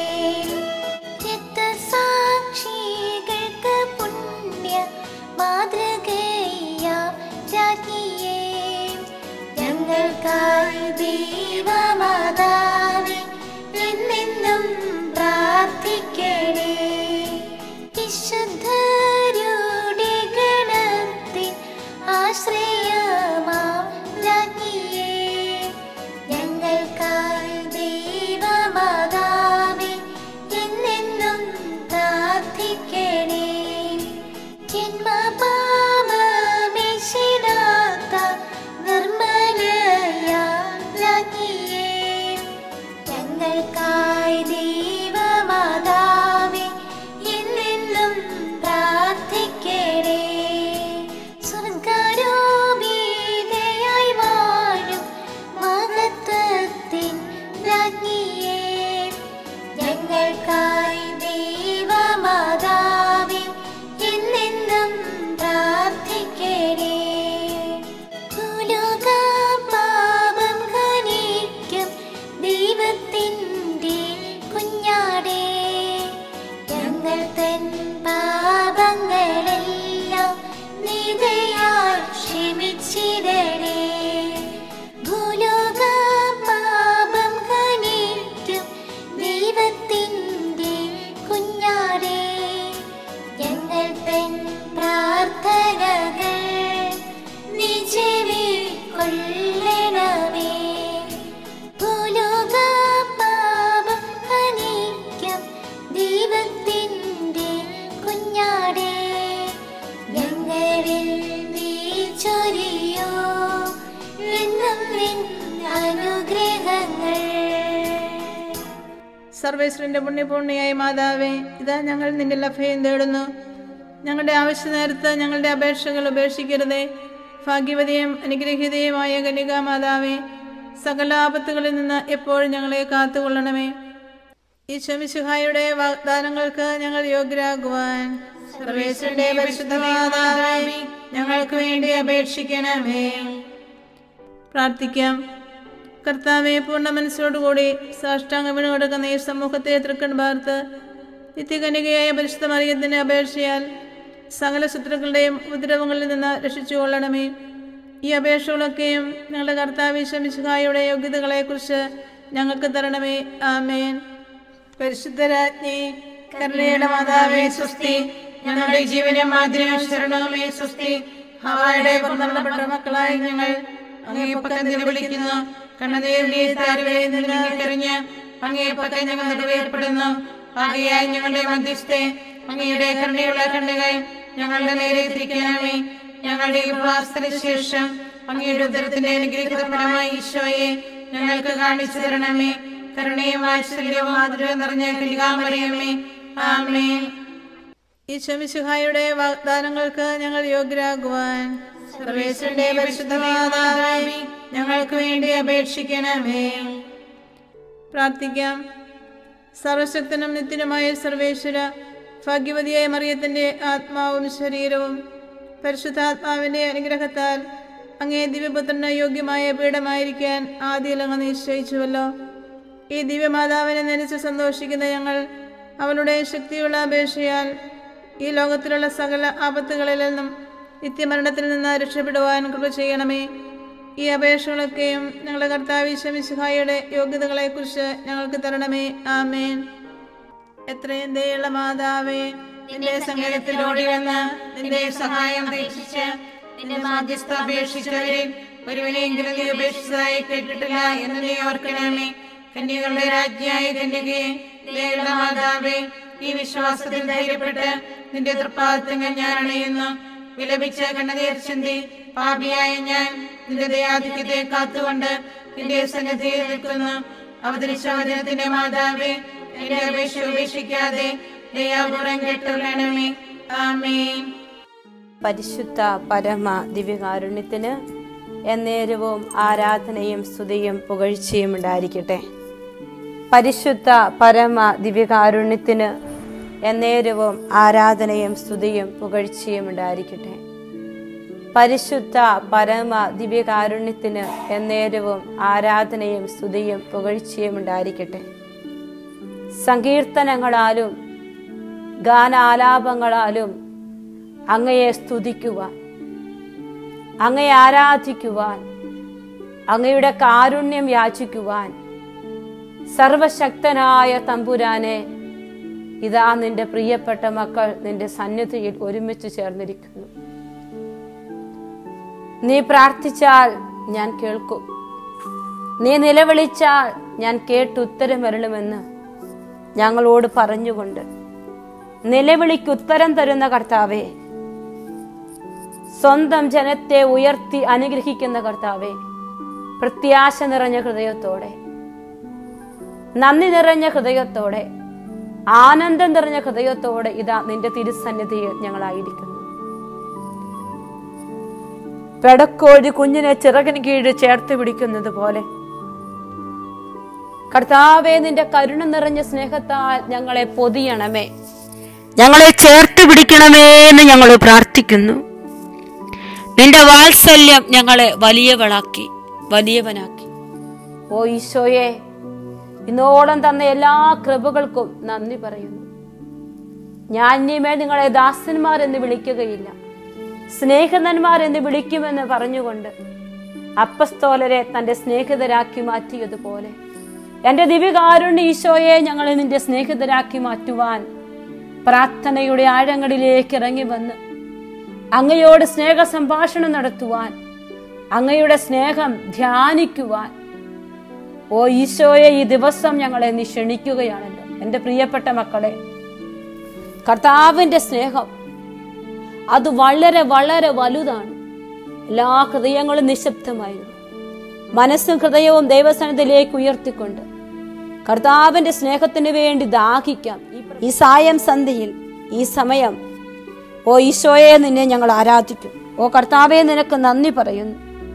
രക്തസാക്ഷികൾക്ക് പുണ്യ മാതൃകയാം രാജ്ഞിയേ ഞങ്ങൾക്കായി ദൈവമാതാവേ എന്നെന്നും പ്രാർത്ഥിക്കണേ വിശുദ്ധരുടെ ഗണത്തിൻ ആശ്രയമാം രാജ്ഞിയേ ഞങ്ങൾക്കായി ദൈവമാതാവേ എന്നെന്നും പ്രാർത്ഥിക്കണേ ജന്മപാപമേശിടാത്ത നിർമ്മലയാ രാജ്ഞിയേ ഞങ്ങൾക്കായി ദൈവമാതാവേ എന്നെന്നും പ്രാർത്ഥിക്കണേ സ്വർഗാരോപിതയായി വാഴും മഹത്വത്തിൻ രാജ്ഞിയേ സർവേശ്വരന്റെ പുണ്യപൂർണിയായ മാതാവേ ഇതാ ഞങ്ങൾ നിന്റെ ലഭയം തേടുന്നു ഞങ്ങളുടെ ആവശ്യ നേരത്ത് ഞങ്ങളുടെ അപേക്ഷകൾ ഉപേക്ഷിക്കരുതേ ഭാഗ്യവതിയും അനുഗ്രഹീതയുമായ കന്യകാ മാതാവേ സകല ആപത്തുകളിൽ നിന്ന് എപ്പോഴും ഞങ്ങളെ കാത്തുകൊള്ളണമേ ഈ ശമിശുഹായുടെ വാഗ്ദാനങ്ങൾക്ക് ഞങ്ങൾ യോഗ്യരാകുവാൻ സർവേശ്വരന്റെ പരിശുദ്ധ മാതാവേ ഞങ്ങൾക്ക് വേണ്ടി അപേക്ഷിക്കണമേ പ്രാർത്ഥിക്കാം കർത്താവെ പൂർണ്ണ മനസ്സോടുകൂടി സാഷ്ടാംഗം വീണ് കൊടുക്കുന്ന ഈ സമൂഹത്തെ തൃക്കൺ പാർത്ത് നിത്യകനികയായ പരിശുദ്ധ മറിയത്തിന്റെ അപേക്ഷയാൽ സകല ശത്രുക്കളുടെയും ഉപദ്രവങ്ങളിൽ നിന്ന് രക്ഷിച്ചുകൊള്ളണമേ ഈ അപേക്ഷകളൊക്കെയും ഞങ്ങളുടെ കർത്താവ് ശമിശുഹായുടെ യോഗ്യതകളെക്കുറിച്ച് ഞങ്ങൾക്ക് തരണമേ ആമേൻ പരിശുദ്ധരാജ്ഞി കരുണയുടെ മാതാവേ സ്വസ്തി ഞങ്ങളുടെ ജീവനും മാതിരിയും ശരണവുമേ സ്വസ്തി ഹവായുടെ പുറന്തള്ളപ്പെട്ട മക്കളായ ഞങ്ങൾ അങ്ങേ പക്കം വിളിക്കുന്നു കണ്ണനീരിന്റെ താരുവേ നിന്നിട്ടെറിഞ്ഞ് അങ്ങേ പക്കം ഞങ്ങൾ നിറവേർപ്പെടുന്നു ആകയായി ഞങ്ങളുടെ മധ്യസ്ഥെ അങ്ങയുടെ കരുണയുള്ള കണ്ണുകൾ ഞങ്ങളുടെ നേരെ തിരിക്കണമേ ഞങ്ങളുടെ ഈ ഉപവാസത്തിന് ശേഷം അങ്ങയുടെ ഉദരത്തിന്റെ അനുഗ്രഹിത ഫലമായി ഈശോയെ ഞങ്ങൾക്ക് കാണിച്ചു തരണമേ കരുണയും വാത്സല്യവും മാതൃകയും നിറഞ്ഞ കലികാമറിയമേ ആമേ ഈ ശമിശുഹായുടെ വാഗ്ദാനങ്ങൾക്ക് ഞങ്ങൾ യോഗ്യരാകുവാൻ സർവേശ്വരന്റെ പരിശുദ്ധ മാതാവേ ഞങ്ങൾക്ക് വേണ്ടി അപേക്ഷിക്കണമേ പ്രാർത്ഥിക്കാം സർവശക്തനും നിത്യനുമായ സർവേശ്വര ഭാഗ്യവതിയായ മറിയത്തിന്റെ ആത്മാവും ശരീരവും പരിശുദ്ധാത്മാവിന്റെ അനുഗ്രഹത്താൽ അങ്ങേ ദിവ്യപുത്രന് യോഗ്യമായ പീഠമായിരിക്കാൻ ആദ്യം അങ്ങ് നിശ്ചയിച്ചുവല്ലോ ഈ ദിവ്യമാതാവിനെ നനച്ച് സന്തോഷിക്കുന്ന ഞങ്ങൾ അവളുടെ ശക്തിയുള്ള അപേക്ഷയാൽ ഈ ലോകത്തിലുള്ള സകല ആപത്തുകളിൽ നിന്നും നിത്യമരണത്തിൽ നിന്ന് രക്ഷപ്പെടുവാൻ കൃപ ചെയ്യണമേ ഈ അപേക്ഷകളൊക്കെയും ഞങ്ങളുടെ കർത്താവ് ശമിശുഹായുടെ യോഗ്യതകളെക്കുറിച്ച് ഞങ്ങൾക്ക് തരണമേ ആമേൻ എത്രയും ദയുള്ള മാതാവേ നിന്റെ സങ്കേതത്തിൽ ഓടി വന്ന് നിന്റെ സഹായം അപേക്ഷിച്ച് നിന്റെ മാധ്യസ്ഥ അപേക്ഷിച്ചവരിൽ ഒരുവനെങ്കിലും നീ അപേക്ഷിച്ചതായി കേട്ടിട്ടില്ല എന്ന് നീ ഓർക്കണമേ കന്യകളുടെ രാജ്ഞിയായ കന്യകയെ ദയുള്ള മാതാവേ ഈ വിശ്വാസത്തിൽ ധൈര്യപ്പെട്ട് നിന്റെ തൃപ്പാദത്തങ്ങൾ ഞാൻ അണയുന്നു വിലപിച്ച കണ്ണനീർ ചിന്തി പാപിയായ ഞാൻ നിന്റെ ദയാധിക്യത്തെ കാത്തുകൊണ്ട് നിന്റെ സന്നിധിയിൽ നിൽക്കുന്നു അവതരിച്ച വചനത്തിന്റെ മാതാവേ എന്റെ അപേക്ഷ ഉപേക്ഷിക്കാതെ ദയാപൂർവം കേട്ടുള്ളണമേ ആമേൻ പരിശുദ്ധ പരമ ദിവ്യകാരുണ്യത്തിന് എന്നേരവും ആരാധനയും സ്തുതിയും പുകഴ്ചയും ഉണ്ടായിരിക്കട്ടെ പരിശുദ്ധ പരമ ദിവ്യകാരുണ്യത്തിന് എന്നേരവും ആരാധനയും സ്തുതിയും പുകഴ്ചയും ഉണ്ടായിരിക്കട്ടെ പരിശുദ്ധ പരമ ദിവ്യകാരുണ്യത്തിന് എന്നേരവും ആരാധനയും സ്തുതിയും പുകഴ്ചയും ഉണ്ടായിരിക്കട്ടെ സങ്കീർത്തനങ്ങളാലും ഗാനാലാപങ്ങളാലും അങ്ങയെ സ്തുതിക്കുവാൻ അങ്ങയെ ആരാധിക്കുവാൻ അങ്ങയുടെ കാരുണ്യം യാചിക്കുവാൻ സർവശക്തനായ തമ്പുരാനെ ഇതാ നിന്റെ പ്രിയപ്പെട്ട മക്കൾ നിന്റെ സന്നിധിയിൽ ഒരുമിച്ച് ചേർന്നിരിക്കുന്നു നീ പ്രാർത്ഥിച്ചാൽ ഞാൻ കേൾക്കും നീ നിലവിളിച്ചാൽ ഞാൻ കേട്ടുത്തരം വരണമെന്ന് ഞങ്ങളോട് പറഞ്ഞുകൊണ്ട് നിലവിളിക്ക് ഉത്തരം തരുന്ന കർത്താവേ സ്വന്തം ജനത്തെ ഉയർത്തി അനുഗ്രഹിക്കുന്ന കർത്താവേ പ്രത്യാശ നിറഞ്ഞ ഹൃദയത്തോടെ നന്ദി നിറഞ്ഞ ഹൃദയത്തോടെ ആനന്ദം നിറഞ്ഞ ഹൃദയത്തോടെ ഇതാ നിന്റെ തിരുസന്നിധിയിൽ ഞങ്ങളായിരിക്കുന്നു പെടക്കോഴി കുഞ്ഞിനെ ചിറകിന് കീഴ് ചേർത്ത് പിടിക്കുന്നത് പോലെ കർത്താവെ നിന്റെ കരുണ നിറഞ്ഞ സ്നേഹത്താൽ ഞങ്ങളെ പൊതിയണമേ ഞങ്ങളെ ചേർത്ത് പിടിക്കണമേ എന്ന് ഞങ്ങൾ പ്രാർത്ഥിക്കുന്നു നിന്റെ വാത്സല്യം ഞങ്ങളെ വലിയവളാക്കി വലിയവനാക്കി ഓ ഈശോയെ ഇന്നോളം തന്ന എല്ലാ കൃപകൾക്കും നന്ദി പറയുന്നു ഞാൻ ഇനിമേൽ നിങ്ങളെ ദാസന്മാർ എന്ന് വിളിക്കുകയില്ല സ്നേഹിതന്മാർ എന്ന് വിളിക്കുമെന്ന് പറഞ്ഞുകൊണ്ട് അപ്പസ്തോലരെ തന്റെ സ്നേഹിതരാക്കി മാറ്റിയതുപോലെ എന്റെ ദിവ്യകാരുണ്യ ഈശോയെ ഞങ്ങളെ നിന്റെ സ്നേഹിതരാക്കി മാറ്റുവാൻ പ്രാർത്ഥനയുടെ ആഴങ്ങളിലേക്ക് ഇറങ്ങി വന്ന് അങ്ങയോട് സ്നേഹ സംഭാഷണം നടത്തുവാൻ അങ്ങയുടെ സ്നേഹം ധ്യാനിക്കുവാൻ ഓ ഈശോയെ ഈ ദിവസം ഞങ്ങളെ നീ ക്ഷണിക്കുകയാണല്ലോ എൻ്റെ പ്രിയപ്പെട്ട മക്കളെ കർത്താവിൻ്റെ സ്നേഹം അത് വളരെ വളരെ വലുതാണ് എല്ലാ ഹൃദയങ്ങളും നിശബ്ദമായിരുന്നു മനസ്സും ഹൃദയവും ദൈവസ്ഥാനത്തിലേക്ക് ഉയർത്തിക്കൊണ്ട് കർത്താവിന്റെ സ്നേഹത്തിന് വേണ്ടി ദാഹിക്കാം ഈ സായം സന്ധ്യയിൽ ഈ സമയം ഓ ഈശോയെ നിന്നെ ഞങ്ങൾ ആരാധിക്കും ഓ കർത്താവെ നിനക്ക് നന്ദി പറയുന്നു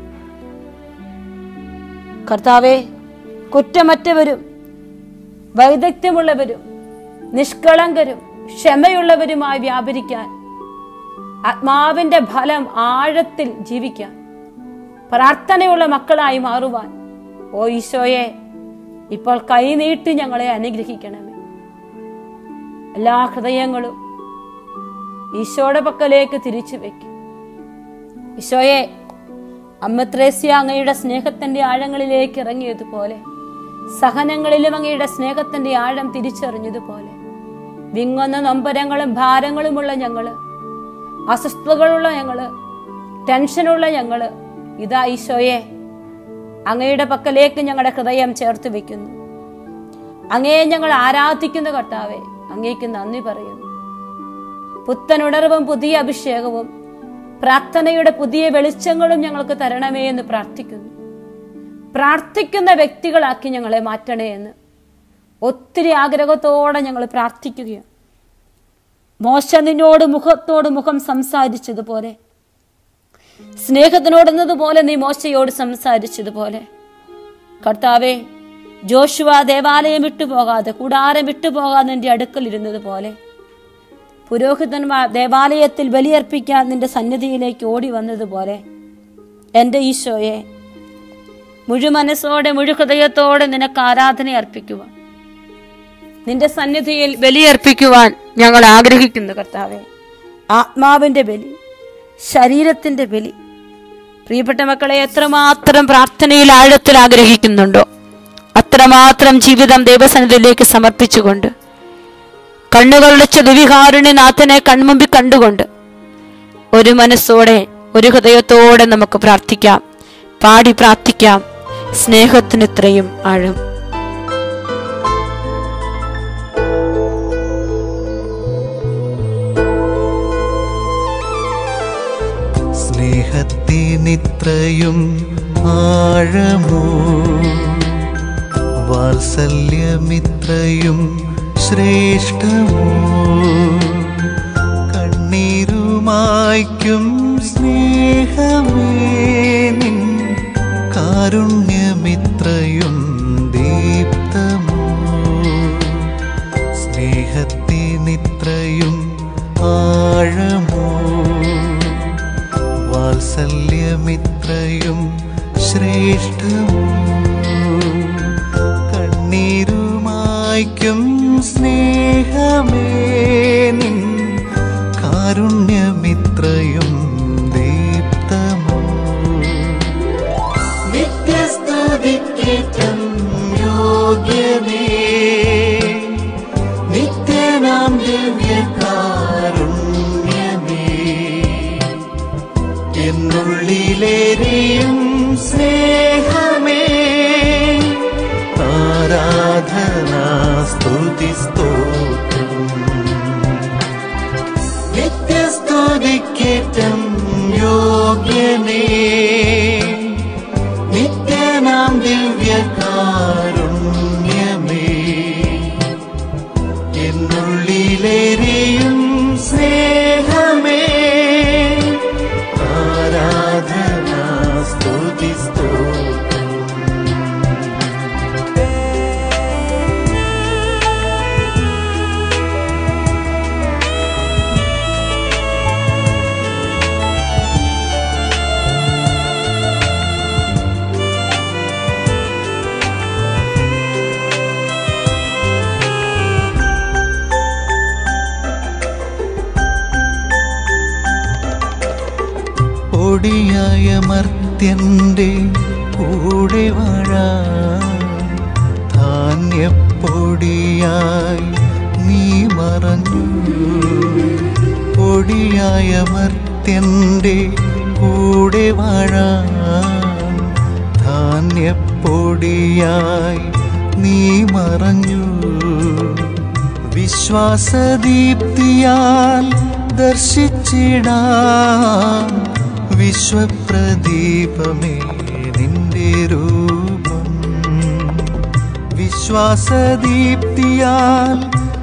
കർത്താവെ കുറ്റമറ്റവരും വൈദഗ്ധ്യമുള്ളവരും നിഷ്കളങ്കരും ക്ഷമയുള്ളവരുമായി വ്യാപരിക്കാൻ ആത്മാവിന്റെ ഫലം ആഴത്തിൽ ജീവിക്കാൻ പ്രാർത്ഥനയുള്ള മക്കളായി മാറുവാൻ ഓ ഈശോയെ ഇപ്പോൾ കൈനീട്ടി ഞങ്ങളെ അനുഗ്രഹിക്കണമേ എല്ലാ ഹൃദയങ്ങളും ഈശോയുടെ പക്കലേക്ക് തിരിച്ചു വെക്കും ഈശോയെ അമ്മത്രേസ്യ അങ്ങയുടെ സ്നേഹത്തിന്റെ ആഴങ്ങളിലേക്ക് ഇറങ്ങിയതുപോലെ സഹനങ്ങളിലും അങ്ങയുടെ സ്നേഹത്തിന്റെ ആഴം തിരിച്ചറിഞ്ഞതുപോലെ വിങ്ങുന്ന നൊമ്പരങ്ങളും ഭാരങ്ങളുമുള്ള ഞങ്ങള് അസ്വസ്ഥതകളുള്ള ഞങ്ങള് ടെൻഷനുള്ള ഞങ്ങള് ഇതാ ഈശോയെ അങ്ങയുടെ പക്കലേക്ക് ഞങ്ങളുടെ ഹൃദയം ചേർത്ത് വെക്കുന്നു അങ്ങയെ ഞങ്ങൾ ആരാധിക്കുന്ന കർത്താവെ അങ്ങേക്ക് നന്ദി പറയുന്നു പുത്തനുണർവും പുതിയ അഭിഷേകവും പ്രാർത്ഥനയുടെ പുതിയ വെളിച്ചങ്ങളും ഞങ്ങൾക്ക് തരണമേ എന്ന് പ്രാർത്ഥിക്കുന്നു പ്രാർത്ഥിക്കുന്ന വ്യക്തികളാക്കി ഞങ്ങളെ മാറ്റണേ എന്ന് ഒത്തിരി ആഗ്രഹത്തോടെ ഞങ്ങൾ പ്രാർത്ഥിക്കുകയാണ് മോശ നിന്നോട് മുഖത്തോട് മുഖം സംസാരിച്ചതുപോലെ സ്നേഹത്തിനോടുന്നതുപോലെ നീ മോശയോട് സംസാരിച്ചതുപോലെ കർത്താവെ ജോഷുവ ദേവാലയം വിട്ടുപോകാതെ കൂടാരം വിട്ടുപോകാതെ നിന്റെ അടുക്കൽ ഇരുന്നത് പോലെ പുരോഹിതന്മാർ ദേവാലയത്തിൽ ബലിയർപ്പിക്കാൻ നിന്റെ സന്നിധിയിലേക്ക് ഓടി വന്നതുപോലെ എൻ്റെ ഈശോയെ മുഴുമനസ്സോടെ മുഴുഹൃദയത്തോടെ നിനക്ക് ആരാധന അർപ്പിക്കുവാൻ നിന്റെ സന്നിധിയിൽ ബലിയർപ്പിക്കുവാൻ ഞങ്ങൾ ആഗ്രഹിക്കുന്നു കർത്താവെ ആത്മാവിന്റെ ബലി ശരീരത്തിന്റെ ബലി പ്രിയപ്പെട്ട മക്കളെ എത്രമാത്രം പ്രാർത്ഥനയിൽ ആഴത്തിൽ ആഗ്രഹിക്കുന്നുണ്ടോ അത്രമാത്രം ജീവിതം ദൈവസന്നിധിയിലേക്ക് സമർപ്പിച്ചുകൊണ്ട് കണ്ണുകളുടെ ചതുവികാരുണ്യനാഥനെ കൺമുമ്പിൽ കണ്ടുകൊണ്ട് ഒരു മനസ്സോടെ ഒരു ഹൃദയത്തോടെ നമുക്ക് പ്രാർത്ഥിക്കാം പാടി പ്രാർത്ഥിക്കാം സ്നേഹത്തിന് ഇത്രയും ആഴം സ്നേഹത്തിനിത്രയും ആഴമോ വാത്സല്യമിത്രയും ശ്രേഷ്ഠമോ കണ്ണീരുമായ്ക്കും സ്നേഹമേ നിൻ കാരുണ്യമിത്രയും ദീപ്തമോ സ്നേഹത്തിനിത്രയും ആഴമോ വാത്സല്യമിത്രയും ശ്രേഷ്ഠമോ കണ്ണീരുമായ്ക്കും സ്നേഹമേ നിൻ കാരുണ്യമിത്രയും ദീപ്തമോ നിത്യസ്തുതിക്കേറ്റം യോഗ്യമേ നിത്യനാം ദിവ്യകാരുണ്യമേ എന്നുള്ളിലേറിയും സ്നേഹമേ ആരാധന സ്തുതി സ്തോത്രം നിത്യസ്തുതിക്കേറ്റം യോഗ്യനേ നിത്യനാം ദിവ്യകാരുണ്യമേ എന്നുള്ളിലേറിയും സ്നേഹമേ ആരാധന സ്തുതി സ്തോത്രം പൊടിയായ മർത്യന്റെ കൂടെ വാഴാൻ ധാന്യപ്പൊടിയായി നീ മറഞ്ഞു പൊടിയായ മർത്യന്റെ കൂടെ വാഴാൻ ധാന്യപ്പൊടിയായി നീ മറഞ്ഞു വിശ്വാസദീപ്തിയാൽ ദർശിച്ചിടാം വിശ്വപ്രദീപമേ നിന്റെ രൂപം വിശ്വാസദീപ്തിയാൽ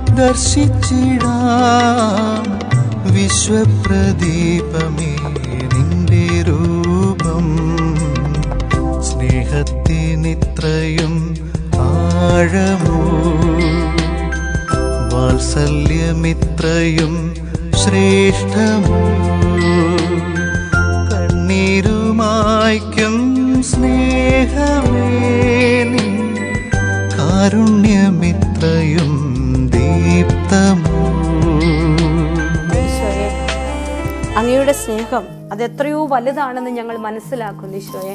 ദർശിച്ചിടാം വിശ്വപ്രദീപമേ നിന്റെ രൂപം സ്നേഹത്തിനിത്രയും ആഴമോ വാത്സല്യമിത്രയും ശ്രേഷ്ഠമോ കണ്ണീരുമായ്ക്കും സ്നേഹമേ നിൻ കാരുണ്യമിത്രയും ദീപ്തമോ ഈശോയെ അങ്ങയുടെ സ്നേഹം അത് എത്രയോ വലുതാണെന്ന് ഞങ്ങൾ മനസ്സിലാക്കുന്നു ഈശോയെ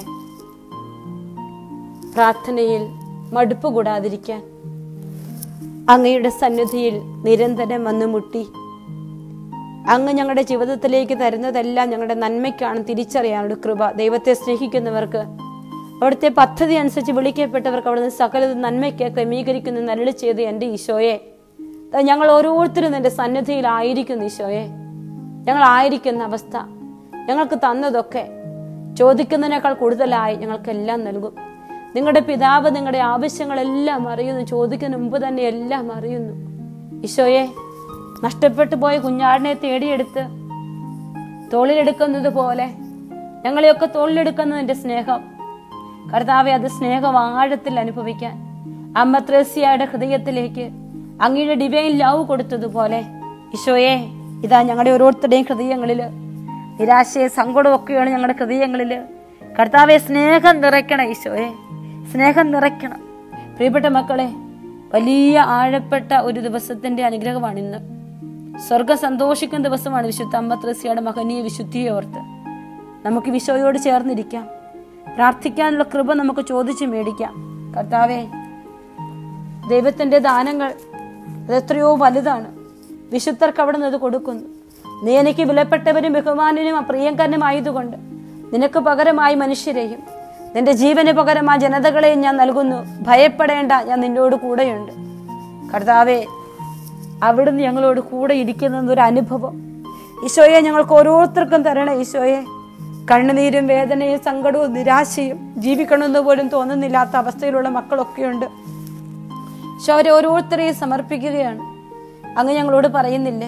പ്രാർത്ഥനയിൽ മടുപ്പ് കൂടാതിരിക്കാൻ അങ്ങയുടെ സന്നിധിയിൽ നിരന്തരം വന്ന് മുട്ടി അങ്ങ് ഞങ്ങളുടെ ജീവിതത്തിലേക്ക് തരുന്നതെല്ലാം ഞങ്ങളുടെ നന്മയ്ക്കാണ് തിരിച്ചറിയാനുള്ള കൃപ ദൈവത്തെ സ്നേഹിക്കുന്നവർക്ക് അവിടുത്തെ പദ്ധതി അനുസരിച്ച് വിളിക്കപ്പെട്ടവർക്ക് അവിടുന്ന് സകലത് നന്മയ്ക്ക് ക്രമീകരിക്കുന്ന നരളി ചെയ്ത് എൻ്റെ ഈശോയെ ദാ ഞങ്ങൾ ഓരോരുത്തരും നിന്റെ സന്നിധിയിലായിരിക്കുന്നു ഈശോയെ ഞങ്ങൾ ആയിരിക്കുന്ന അവസ്ഥ ഞങ്ങൾക്ക് തന്നതൊക്കെ ചോദിക്കുന്നതിനേക്കാൾ കൂടുതലായി ഞങ്ങൾക്കെല്ലാം നൽകും നിങ്ങളുടെ പിതാവ് നിങ്ങളുടെ ആവശ്യങ്ങളെല്ലാം അറിയുന്നു ചോദിക്കുന്ന മുമ്പ് തന്നെ എല്ലാം അറിയുന്നു ഈശോയെ നഷ്ടപ്പെട്ടു പോയ കുഞ്ഞാടിനെ തേടിയെടുത്ത് തോളിലെടുക്കുന്നത് പോലെ ഞങ്ങളെയൊക്കെ തോളിലെടുക്കുന്നതിന്റെ സ്നേഹം കർത്താവെ അത് സ്നേഹം ആഴത്തിൽ അനുഭവിക്കാൻ അമ്മ ത്രേസ്യയുടെ ഹൃദയത്തിലേക്ക് അങ്ങയുടെ ഡിവൈൻ ലവ് കൊടുത്തതുപോലെ ഈശോയെ ഇതാ ഞങ്ങളുടെ ഓരോരുത്തരുടെയും ഹൃദയങ്ങളില് നിരാശയെ സങ്കടവും ഒക്കെയാണ് ഞങ്ങളുടെ ഹൃദയങ്ങളില് കർത്താവെ സ്നേഹം നിറയ്ക്കണം ഈശോയെ സ്നേഹം നിറയ്ക്കണം പ്രിയപ്പെട്ട മക്കളെ വലിയ ആഴപ്പെട്ട ഒരു ദിവസത്തിന്റെ അനുഗ്രഹമാണ് ഇന്ന് സ്വർഗം സന്തോഷിക്കുന്ന ദിവസമാണ് വിശുദ്ധ അമ്മ ത്രേസ്യയുടെ മഹനീയ വിശുദ്ധിയെ ഓർത്ത് നമുക്ക് വിശോയോട് ചേർന്നിരിക്കാം പ്രാർത്ഥിക്കാനുള്ള കൃപ നമുക്ക് ചോദിച്ചു മേടിക്കാം കർത്താവേ ദൈവത്തിന്റെ ദാനങ്ങൾ അത് എത്രയോ വലുതാണ് വിശുദ്ധർക്ക് അവിടെ നിന്ന് അത് കൊടുക്കുന്നു നീ എനിക്ക് വിലപ്പെട്ടവരും ബഹുമാനനും പ്രിയങ്കരനുമായതുകൊണ്ട് നിനക്ക് പകരമായി മനുഷ്യരെയും നിന്റെ ജീവന് പകരമായി ജനതകളെയും ഞാൻ നൽകുന്നു ഭയപ്പെടേണ്ട ഞാൻ നിന്നോട് കൂടെയുണ്ട് കർത്താവേ അവിടുന്ന് ഞങ്ങളോട് കൂടെ ഇരിക്കുന്ന ഒരു അനുഭവം ഈശോയെ ഞങ്ങൾക്ക് ഓരോരുത്തർക്കും തരണേ ഈശോയെ കണ്ണുനീരും വേദനയും സങ്കടവും നിരാശയും ജീവിക്കണമെന്ന് പോലും തോന്നുന്നില്ലാത്ത അവസ്ഥയിലുള്ള മക്കളൊക്കെയുണ്ട് പക്ഷെ അവരെ ഓരോരുത്തരെയും സമർപ്പിക്കുകയാണ് അങ്ങ് ഞങ്ങളോട് പറയുന്നില്ലേ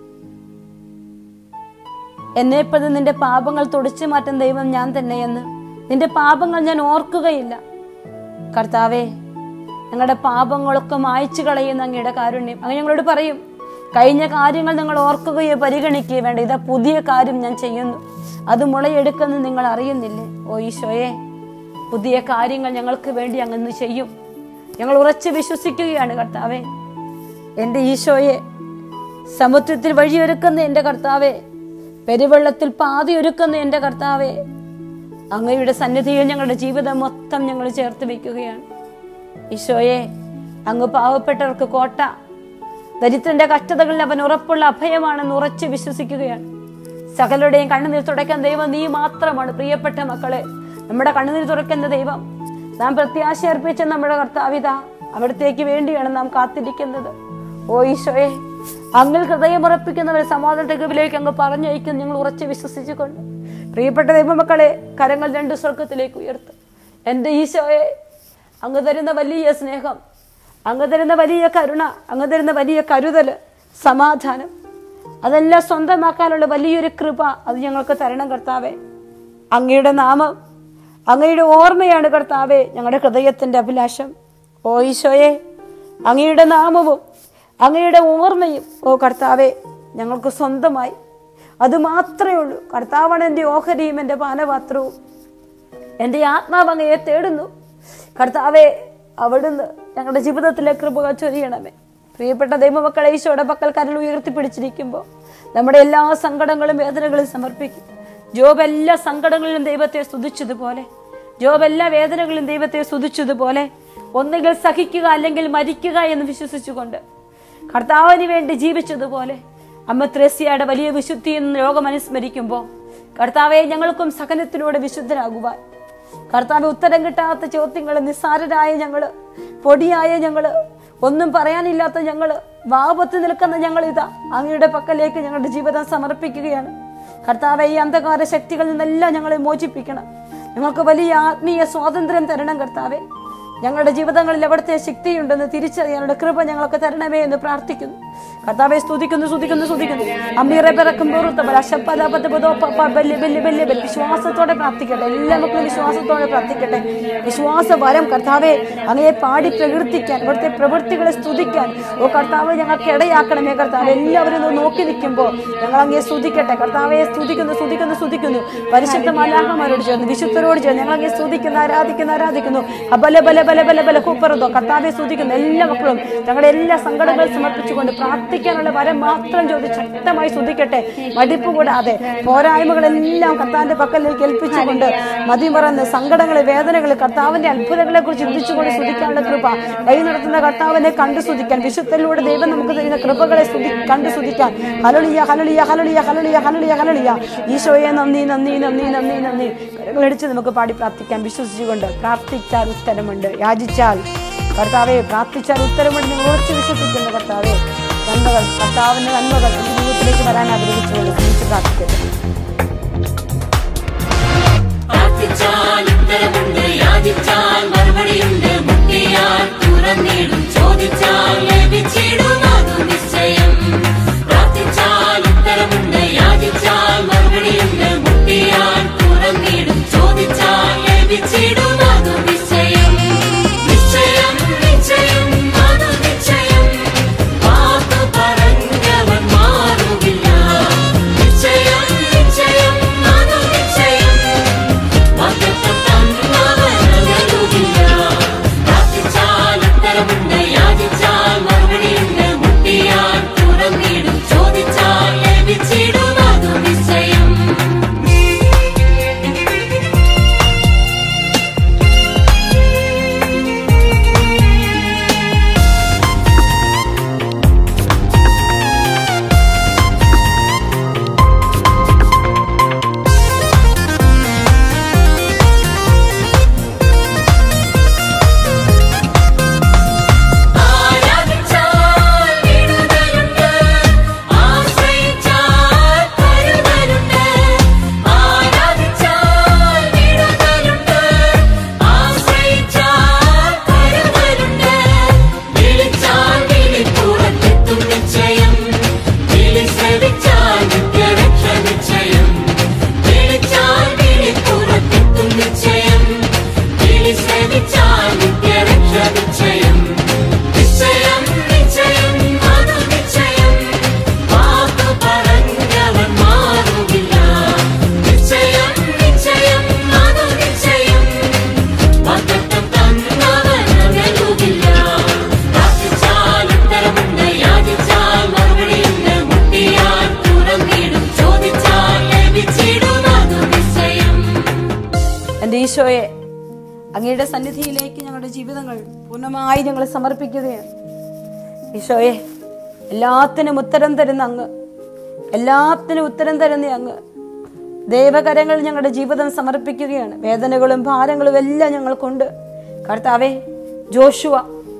എന്നെപ്പോഴും നിന്റെ പാപങ്ങൾ തുടച്ചു മാറ്റും ദൈവം ഞാൻ തന്നെയെന്ന് നിന്റെ പാപങ്ങൾ ഞാൻ ഓർക്കുകയില്ല കർത്താവേ ഞങ്ങളുടെ പാപങ്ങളൊക്കെ മായ്ച്ചു കളയുന്ന അങ്ങയുടെ കാരുണ്യം അങ്ങ് ഞങ്ങളോട് പറയും കഴിഞ്ഞ കാര്യങ്ങൾ നിങ്ങൾ ഓർക്കുകയോ പരിഗണിക്കുകയോ വേണ്ട ഇതാ പുതിയ കാര്യം ഞാൻ ചെയ്യുന്നു അത് മുളയെടുക്കുന്ന നിങ്ങൾ അറിയുന്നില്ലേ ഓ ഈശോയെ പുതിയ കാര്യങ്ങൾ ഞങ്ങൾക്ക് വേണ്ടി അങ്ങ് ചെയ്യും ഞങ്ങൾ ഉറച്ചു വിശ്വസിക്കുകയാണ് കർത്താവേ എൻ്റെ ഈശോയെ സമുദ്രത്തിൽ വഴിയൊരുക്കുന്ന എൻ്റെ കർത്താവേ പെരുവെള്ളത്തിൽ പാതയൊരുക്കുന്ന എൻ്റെ കർത്താവേ അങ്ങയുടെ സന്നിധിയിൽ ഞങ്ങളുടെ ജീവിതം മൊത്തം ഞങ്ങൾ ചേർത്ത് വെക്കുകയാണ് ഈശോയെ അങ്ങ് പാവപ്പെട്ടവർക്ക് കോട്ട ദരിദ്രന്റെ കഷ്ടതകളിൽ അവൻ ഉറപ്പുള്ള അഭയമാണെന്ന് ഉറച്ച് വിശ്വസിക്കുകയാണ് സകലരുടെയും കണ്ണുനീർ തുടയ്ക്കാൻ ദൈവം നീ മാത്രമാണ് പ്രിയപ്പെട്ട മക്കളെ നമ്മുടെ കണ്ണുനീർ തുറക്കുന്ന ദൈവം നാം പ്രത്യാശ അർപ്പിച്ച നമ്മുടെ കർത്താവിത അവിടത്തേക്ക് വേണ്ടിയാണ് നാം കാത്തിരിക്കുന്നത് ഓ ഈശോയെ അങ്ങിൽ ഹൃദയമുറപ്പിക്കുന്നവരെ സമാധാനത്തിലേക്ക് അങ്ങ് പറഞ്ഞയക്കുന്നു ഞങ്ങൾ ഉറച്ച് വിശ്വസിച്ചുകൊണ്ട് പ്രിയപ്പെട്ട ദൈവമക്കളെ കരങ്ങൾ രണ്ട് സ്വർഗത്തിലേക്ക് ഉയർത്തും എൻ്റെ ഈശോയെ അങ്ങ് തരുന്ന വലിയ സ്നേഹം അങ്ങ് തരുന്ന വലിയ കരുണ അങ്ങ് തരുന്ന വലിയ കരുതൽ സമാധാനം അതെല്ലാം സ്വന്തമാക്കാനുള്ള വലിയൊരു കൃപ അത് ഞങ്ങൾക്ക് തരണം കർത്താവേ അങ്ങയുടെ നാമം അങ്ങയുടെ ഓർമ്മയാണ് കർത്താവേ ഞങ്ങളുടെ ഹൃദയത്തിന്റെ അഭിലാഷം ഓ ഈശോയെ അങ്ങയുടെ നാമവും അങ്ങയുടെ ഓർമ്മയും ഓ കർത്താവേ ഞങ്ങൾക്ക് സ്വന്തമായി അത് മാത്രമേ ഉള്ളൂ കർത്താവാണ് എൻ്റെ ഓഹരിയും എൻ്റെ പാനപാത്രവും എൻ്റെ ആത്മാവ് അങ്ങയെ തേടുന്നു കർത്താവെ അവിടുന്ന് ഞങ്ങളുടെ ജീവിതത്തിലെ കൃപ ചൊരിയണമേ പ്രിയപ്പെട്ട ദൈവമക്കളെ ഈശോയുടെ പക്കൽ കരൽ ഉയർത്തിപ്പിടിച്ചിരിക്കുമ്പോൾ നമ്മുടെ എല്ലാ സങ്കടങ്ങളും വേദനകളും സമർപ്പിക്കും ജോബ് എല്ലാ സങ്കടങ്ങളിലും ദൈവത്തെ സ്തുതിച്ചതുപോലെ ജോബ് എല്ലാ വേദനകളിലും ദൈവത്തെ സ്തുതിച്ചതുപോലെ ഒന്നുകിൽ സഹിക്കുക അല്ലെങ്കിൽ മരിക്കുക എന്ന് വിശ്വസിച്ചുകൊണ്ട് കർത്താവിന് വേണ്ടി ജീവിച്ചതുപോലെ അമ്മ ത്രേസ്യയുടെ വലിയ വിശുദ്ധി എന്ന് ലോകം അനുസ്മരിക്കുമ്പോൾ കർത്താവെ ഞങ്ങൾക്കും സഹനത്തിലൂടെ വിശുദ്ധരാകുവാൻ കർത്താവ് ഉത്തരം കിട്ടാത്ത ചോദ്യങ്ങൾ നിസ്സാരരായ ഞങ്ങള് പൊടിയായ ഞങ്ങള് ഒന്നും പറയാനില്ലാത്ത ഞങ്ങള് വാപത്ത് നിൽക്കുന്ന ഞങ്ങൾ ഇതാ അങ്ങയുടെ പക്കലേക്ക് ഞങ്ങളുടെ ജീവിതം സമർപ്പിക്കുകയാണ് കർത്താവെ ഈ അന്ധകാര ശക്തികളിൽ നിന്നെല്ലാം ഞങ്ങളെ മോചിപ്പിക്കണം ഞങ്ങൾക്ക് വലിയ ആത്മീയ സ്വാതന്ത്ര്യം തരണം കർത്താവെ ഞങ്ങളുടെ ജീവിതങ്ങളിൽ അവിടുത്തെ ശക്തിയുണ്ടെന്ന് തിരിച്ചറിയാനുള്ള കൃപ ഞങ്ങൾക്ക് തരണമേ എന്ന് പ്രാർത്ഥിക്കുന്നു കർത്താവെ സ്തുതിക്കുന്നു സ്തുതിക്കുന്നു സ്തുതിക്കുന്നു അമ്മീറെ പിറക്കും വിശ്വാസത്തോടെ പ്രാർത്ഥിക്കട്ടെ എല്ലാ മക്കളും വിശ്വാസത്തോടെ പ്രാർത്ഥിക്കട്ടെ വിശ്വാസ വരം കർത്താവെ അങ്ങയെ പാടി പ്രകീർത്തിക്കാൻ ഇവിടുത്തെ പ്രവൃത്തികളെ സ്തുതിക്കാൻ ഓ കർത്താവ് ഞങ്ങൾക്ക് ഇടയാക്കണമേ കർത്താവ് എല്ലാവരും ഒന്ന് നോക്കി നിൽക്കുമ്പോൾ ഞങ്ങൾ അങ്ങയെ സ്തുതിക്കട്ടെ കർത്താവെ സ്തുതിക്കുന്നു സ്തുതിക്കുന്നു സ്തുതിക്കുന്നു പരിശുദ്ധ മലാഹമാരോട് ചേർന്ന് വിശുദ്ധരോട് ചേർന്ന് ഞങ്ങൾ അങ്ങയെ സ്തുതിക്കുന്നു ആരാധിക്കുന്നു ആരാധിക്കുന്നു അബല ബല ബല ബല ബല കൂപ്പറതോ കർത്താവെ സ്തുതിക്കുന്നു എല്ലാ മക്കളും ഞങ്ങളുടെ എല്ലാ സങ്കടങ്ങളും സമർപ്പിച്ചുകൊണ്ട് പ്രാർത്ഥിക്കാനുള്ള വരം മാത്രം ചോദിച്ച് ശക്തമായി സ്തുതിക്കട്ടെ മടിപ്പ് കൂടാതെ പോരായ്മകളെല്ലാം കർത്താവിന്റെ പക്കലേക്ക് ഏൽപ്പിച്ചുകൊണ്ട് മതി മറന്ന് സങ്കടങ്ങളെ വേദനകളെ കർത്താവിന്റെ അത്ഭുതങ്ങളെ കുറിച്ച് ചിന്തിച്ചുകൊണ്ട് സ്തുതിക്കാനുള്ള കൃപ കൈ നടത്തുന്ന കർത്താവിനെ കണ്ടു സ്തുതിക്കാൻ വിശുദ്ധയിലൂടെ ദൈവം നമുക്ക് തരുന്ന കൃപകളെ സ്തുതി കണ്ടു സ്തുതിക്കാൻ ഹലളിയ ഹലളിയ ഹലളിയ ഹലളിയ ഹലളിയ ഹലളിയ ഈശോയെ നന്ദി നന്ദി നന്ദി നന്ദി നന്ദി കരങ്ങളടിച്ച് നമുക്ക് പാടി പ്രാർത്ഥിക്കാം വിശ്വസിച്ചുകൊണ്ട് പ്രാർത്ഥിച്ചാൽ ഉത്തരമുണ്ട് യാചിച്ചാൽ കർത്താവെ പ്രാർത്ഥിച്ചാൽ ഉത്തരമുണ്ട് നിങ്ങൾ ഉറച്ചു വിശ്വസിക്കുന്നു കർത്താവെ നന്മകൾ കർത്താവിന്റെ നന്മകൾ എന്റെ ജീവിതത്തിലേക്ക് വരാൻ ആഗ്രഹിച്ചുകൊണ്ട് സ്നേഹിച്ച് പ്രാർത്ഥിക്കട്ടെ പ്രാർത്ഥിച്ചാൽ ഉത്തരമുണ്ട് യാചിച്ചാൽ മറുപടിയുണ്ട് മുട്ടിയാൽ തുറന്നിടും ചോദിച്ചാൽ ലഭിച്ചിടും അതു നിശ്ചയം പ്രാർത്ഥിച്ചാൽ ഉത്തരമുണ്ട് യാചിച്ചാൽ മറുപടിയുണ്ട് മുട്ടിയാൽ തുറന്നിടും ചോദിച്ചാൽ ലഭിച്ചിടും അതു നിശ്ചയം നിശ്ചയം നിശ്ചയം അതു നിശ്ചയം വാക്കു പറഞ്ഞവൻ മാറുകില്ല നിശ്ചയം നിശ്ചയം അതു നിശ്ചയം വാഗ്ദത്തം തന്നവനകലുകില്ല. പ്രാർത്ഥിച്ചാൽ ഉത്തരമുണ്ട്, യാചിച്ചാൽ മറുപടിയുണ്ട്, മുട്ടിയാൽ തുറന്നിടും, ചോദിച്ചാൽ ലഭിച്ചിടും അതു നിശ്ചയം ആരാധിച്ചാൽ വിടുതലുണ്ട് ആശ്രയിച്ചാൽ കരുതലുണ്ട് ആരാധിച്ചാൽ വിടുതലുണ്ട് ആശ്രയിച്ചാൽ കരുതലുണ്ട് വിളിച്ചാൽ വിളിപ്പുറത്തെത്തും നിശ്ചയം വിളി ശ്രവിച്ചാൽ നിത്യരക്ഷ നിശ്ചയം വിളിച്ചാൽ വിളിപ്പുറത്തെത്തും നിശ്ചയം വിളി ശ്രവിച്ചാൽ നിത്യരക്ഷ നിശ്ചയം നിശ്ചയം നിശ്ചയം അതു നിശ്ചയം വാക്കു പറഞ്ഞവൻ മാറുകില്ല നിശ്ചയം നിശ്ചയം അതു നിശ്ചയം വാഗ്ദത്തം തന്നവൻ അകലുകില്ല പ്രാർത്ഥിച്ചാൽ ഉത്തരമുണ്ട് യാചിച്ചാൽ മറുപടിയുണ്ട് മുട്ടിയാൽ തുറന്നിടും ചോദിച്ചാൽ ലഭിച്ചിടും അതു നിശ്ചയം എൻ്റെ ഈശോയെ അങ്ങയുടെ സന്നിധിയിലേക്ക് ഞങ്ങളുടെ ജീവിതങ്ങൾ പൂർണ്ണമായി ഞങ്ങൾ സമർപ്പിക്കുകയാണ് ഈശോയെ എല്ലാത്തിനും ഉത്തരം തരുന്ന അങ്ങ് എല്ലാത്തിനും ഉത്തരം തരുന്ന അങ്ങ് ദൈവകരങ്ങൾ ഞങ്ങളുടെ ജീവിതം സമർപ്പിക്കുകയാണ് വേദനകളും ഭാരങ്ങളും എല്ലാം ഞങ്ങൾക്കുണ്ട് കർത്താവേ ജോഷുവ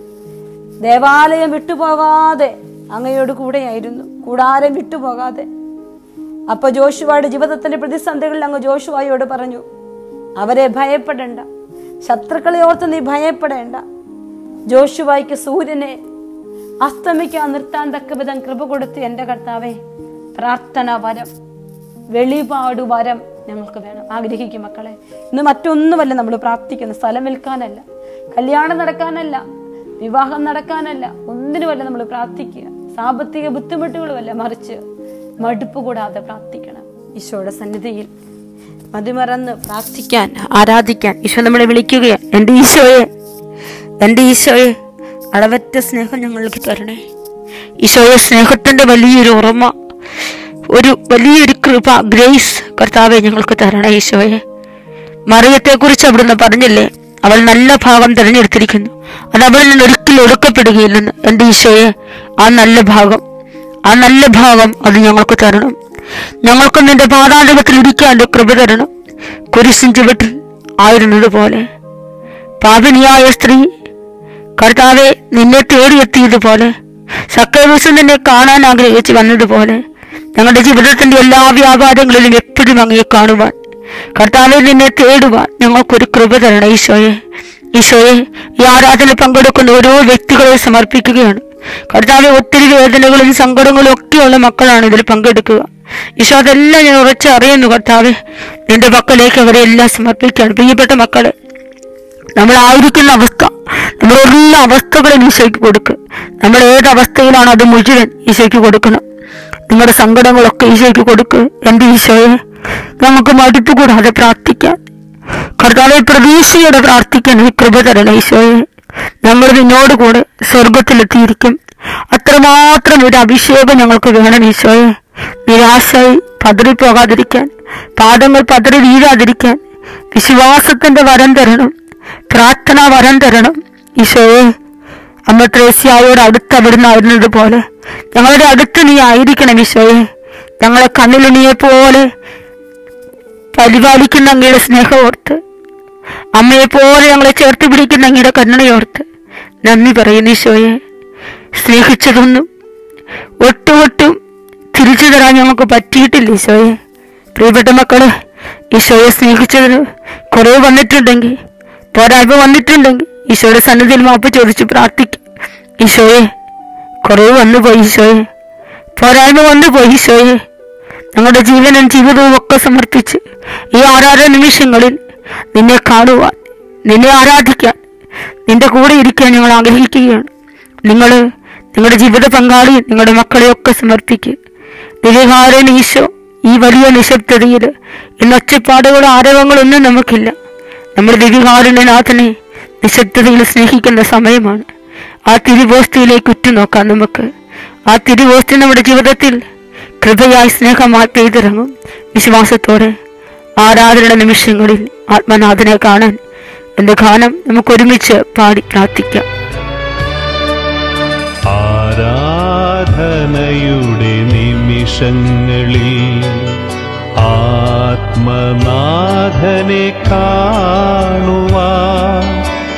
ദേവാലയം വിട്ടുപോകാതെ അങ്ങയോട് കൂടെയായിരുന്നു കൂടാരം വിട്ടുപോകാതെ അപ്പൊ ജോഷുവയുടെ ജീവിതത്തിന്റെ പ്രതിസന്ധികളിൽ അങ്ങ് ജോഷുവായോട് പറഞ്ഞു അവരെ ഭയപ്പെടേണ്ട ശത്രുക്കളെ ഓർത്ത് നീ ഭയപ്പെടേണ്ട ജോഷുവായ്ക്ക് സൂര്യനെ അസ്തമിക്കാൻ നിർത്താൻ തക്ക വിധം കൃപ കൊടുത്ത് എൻ്റെ കർത്താവെ പ്രാർത്ഥന വരം വെളിപാട് വരം ഞങ്ങൾക്ക് വേണം ആഗ്രഹിക്കും മക്കളെ ഇന്ന് മറ്റൊന്നുമല്ല നമ്മൾ പ്രാർത്ഥിക്കുന്നത് സ്ഥലം വിൽക്കാനല്ല കല്യാണം നടക്കാനല്ല വിവാഹം നടക്കാനല്ല ഒന്നിനുമല്ല നമ്മൾ പ്രാർത്ഥിക്കുക സാമ്പത്തിക ബുദ്ധിമുട്ടുകളുമല്ല മറിച്ച് മടുപ്പ് കൂടാതെ പ്രാർത്ഥിക്കണം ഈശോയുടെ സന്നിധിയിൽ മതിമറന്ന് പ്രാർത്ഥിക്കാൻ ആരാധിക്കാൻ ഈശോ നമ്മളെ വിളിക്കുകയാണ് എൻ്റെ ഈശോയെ എൻ്റെ ഈശോയെ അളവറ്റ സ്നേഹം ഞങ്ങൾക്ക് തരണേ ഈശോയെ സ്നേഹത്തിന്റെ വലിയൊരു ഓർമ്മ ഒരു വലിയൊരു കൃപ ഗ്രേസ് കർത്താവെ ഞങ്ങൾക്ക് തരണേ ഈശോയെ മറിയത്തെ കുറിച്ച് അവിടുന്ന് പറഞ്ഞില്ലേ അവൾ നല്ല ഭാഗം തിരഞ്ഞെടുത്തിരിക്കുന്നു അത് അവളിൽ നിന്ന് ഒരിക്കലും ഒടുക്കപ്പെടുകയില്ലെന്ന് എൻ്റെ ഈശോയെ ആ നല്ല ഭാഗം ആ നല്ല ഭാഗം അത് ഞങ്ങൾക്ക് തരണം ഞങ്ങൾക്ക് നിന്റെ പാതാളത്തിൽ ഇരിക്കാൻ കൃപ തരണം കുരിശിൻ ചുവട്ടിൽ ആയിരുന്നതുപോലെ പാപിനിയായ സ്ത്രീ കർത്താവെ നിന്നെ തേടിയെത്തിയതുപോലെ സക്കൈവസം നിന്നെ കാണാൻ ആഗ്രഹിച്ച് വന്നതുപോലെ ഞങ്ങളുടെ ജീവിതത്തിന്റെ എല്ലാ വ്യാപാരങ്ങളിലും എപ്പോഴും അങ്ങയെ കാണുവാൻ കർത്താവെ നിന്നെ തേടുവാൻ ഞങ്ങൾക്കൊരു കൃപ തരണം ഈശോയെ ഈശോയെ ഈ ആരാധന പങ്കെടുക്കുന്ന ഓരോ വ്യക്തികളെ സമർപ്പിക്കുകയാണ് കർത്താവ് ഒത്തിരി വേദനകളും സങ്കടങ്ങളും ഒക്കെയുള്ള മക്കളാണ് ഇതിൽ പങ്കെടുക്കുക ഈശോ അതെല്ലാം ഞാൻ ഉറച്ച് അറിയുന്നു കർത്താവെ നിന്റെ മക്കളിലേക്ക് അവരെ എല്ലാം സമർപ്പിക്കുകയാണ് പ്രിയപ്പെട്ട മക്കളെ നമ്മളായിരിക്കുന്ന അവസ്ഥ നമ്മുടെ എല്ലാ അവസ്ഥകളും ഈശോയ്ക്ക് കൊടുക്കുക നമ്മൾ ഏത് അവസ്ഥയിലാണ് അത് മുഴുവൻ ഈശോയ്ക്ക് കൊടുക്കണം നിങ്ങളുടെ സങ്കടങ്ങളൊക്കെ ഈശോയ്ക്ക് കൊടുക്കുക എന്റെ ഈശോയെ നമുക്ക് മടുപ്പ് കൂടാതെ പ്രാർത്ഥിക്കാൻ കർത്താവെ പ്രതീക്ഷയോടെ പ്രാർത്ഥിക്കാൻ ഈ കൃപ തരണം ഈശോയെ ഞങ്ങൾ നിന്നോട് കൂടെ സ്വർഗത്തിലെത്തിയിരിക്കും അത്രമാത്രം ഒരു അഭിഷേകം ഞങ്ങൾക്ക് വേണം ഈശോയെ നിരാശയായി പതറിപ്പോകാതിരിക്കാൻ പാദങ്ങൾ പതറി വീഴാതിരിക്കാൻ വിശ്വാസത്തിന്റെ വരം തരണം പ്രാർത്ഥനാ വരം തരണം ഈശോയെ അമ്മ ത്രേസ്യായോട് അടുത്ത് അവിടുന്ന് ആയിരുന്നത് പോലെ ഞങ്ങളുടെ അടുത്ത് നീ ആയിരിക്കണം ഈശോയെ ഞങ്ങളെ കണ്ണിലുണിയെ പോലെ പരിപാലിക്കുന്ന അങ്ങയുടെ സ്നേഹമോർത്ത് അമ്മയെ പോലെ ഞങ്ങളെ ചേർത്ത് പിടിക്കുന്ന അങ്ങയുടെ കരുണയോർത്ത് നന്ദി പറയുന്നു ഈശോയെ സ്നേഹിച്ചതൊന്നും ഒട്ടും ഒട്ടും തിരിച്ചു തരാൻ ഞങ്ങൾക്ക് പറ്റിയിട്ടില്ല ഈശോയെ പ്രിയപ്പെട്ട മക്കളെ ഈശോയെ സ്നേഹിച്ചതിന് കുറവ് വന്നിട്ടുണ്ടെങ്കിൽ പോരായ്മ വന്നിട്ടുണ്ടെങ്കിൽ ഈശോയുടെ സന്നിധിയിൽ മാപ്പ് ചോദിച്ച് പ്രാർത്ഥിക്കും ഈശോയെ കുറവ് വന്നു പോയി ഈശോയെ പോരായ്മ വന്നു പോയി ഈശോയെ ഞങ്ങളുടെ ജീവനും ജീവിതവും ഒക്കെ സമർപ്പിച്ച് ഈ ആരാധന നിമിഷങ്ങളിൽ നിന്നെ കാണുവാൻ നിന്നെ ആരാധിക്കാൻ നിന്റെ കൂടെ ഇരിക്കാൻ ഞങ്ങൾ ആഗ്രഹിക്കുകയാണ് നിങ്ങൾ നിങ്ങളുടെ ജീവിത പങ്കാളിയും നിങ്ങളുടെ മക്കളെയൊക്കെ സമർപ്പിക്കുക ദിവ്യകാരൻ ഈശോ ഈ വലിയ നിശബ്ദതയിൽ ഇന്ന് ഒച്ചപ്പാടുകളോ ആരവങ്ങളൊന്നും നമുക്കില്ല നമ്മുടെ ദിവ്യകാരുണ്യനാഥനെ നിശബ്ദതയിൽ സ്നേഹിക്കുന്ന സമയമാണ് ആ തിരുവോസ്തിയിലേക്ക് ഉറ്റുനോക്കാം നമുക്ക് ആ തിരുവോസ്തി നമ്മുടെ ജീവിതത്തിൽ കൃപയായി സ്നേഹമായി പെയ്തിറങ്ങും വിശ്വാസത്തോടെ ആരാധന നിമിഷങ്ങളിൽ ആത്മനാഥനെ കാണാൻ എന്റെ ഗാനം നമുക്ക് ഒരുമിച്ച് പാടി പ്രാർത്ഥിക്കാം ആരാധനയുടെ നിമിഷങ്ങളിൽ ആത്മനാഥനെ കാണുവാൻ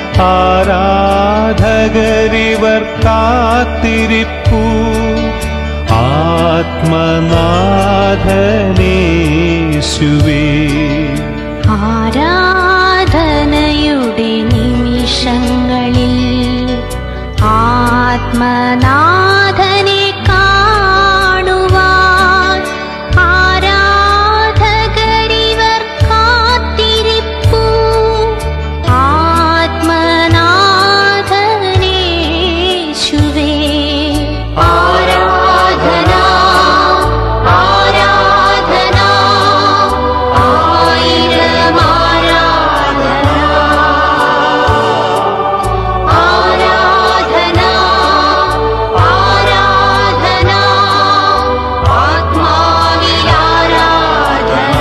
ആരാധകരിവർ കാത്തിരിപ്പു ആത്മനാഥനേശുവേ ആരാധനയുടെ നിമിഷങ്ങളിൽ ആത്മനാഥനെ കാണുവാൻ ആരാധകരിവർ കാത്തിരിപ്പു ആത്മനാഥനേശുവേ ആരാധന ആരാധന ആയിരം ആരാധന ആരാധന ആരാധന ആത്മാവിൽ ആരാധന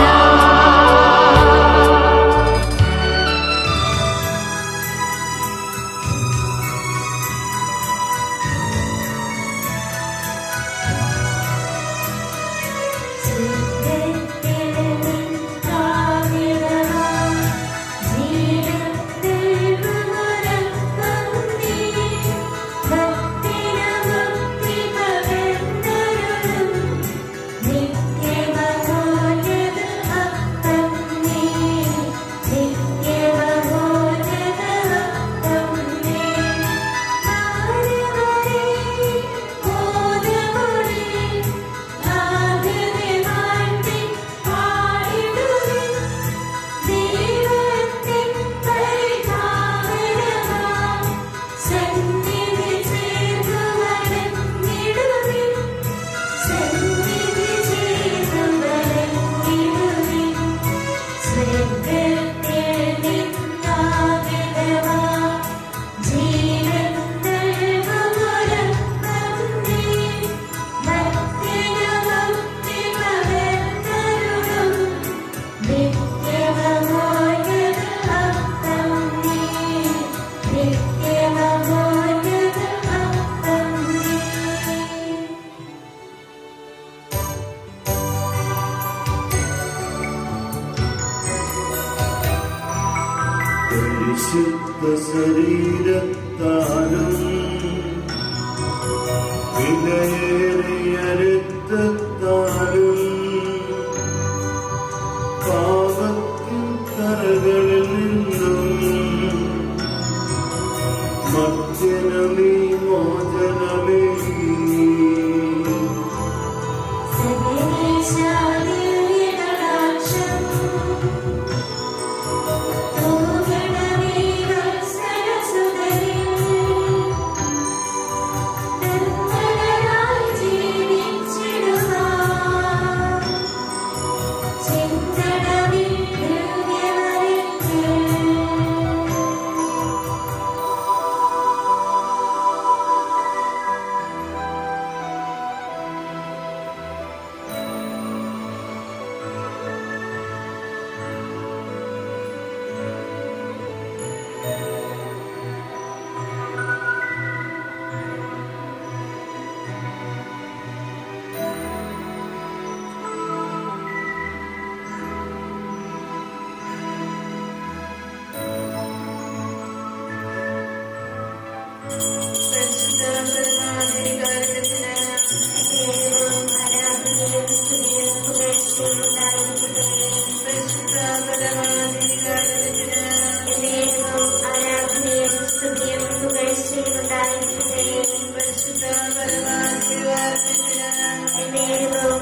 പരിശുദ്ധ ശരീരത്താലും വിലയേറിയ രക്തത്താലും പാപത്തിൻ കരകളിൽ നിന്നും ും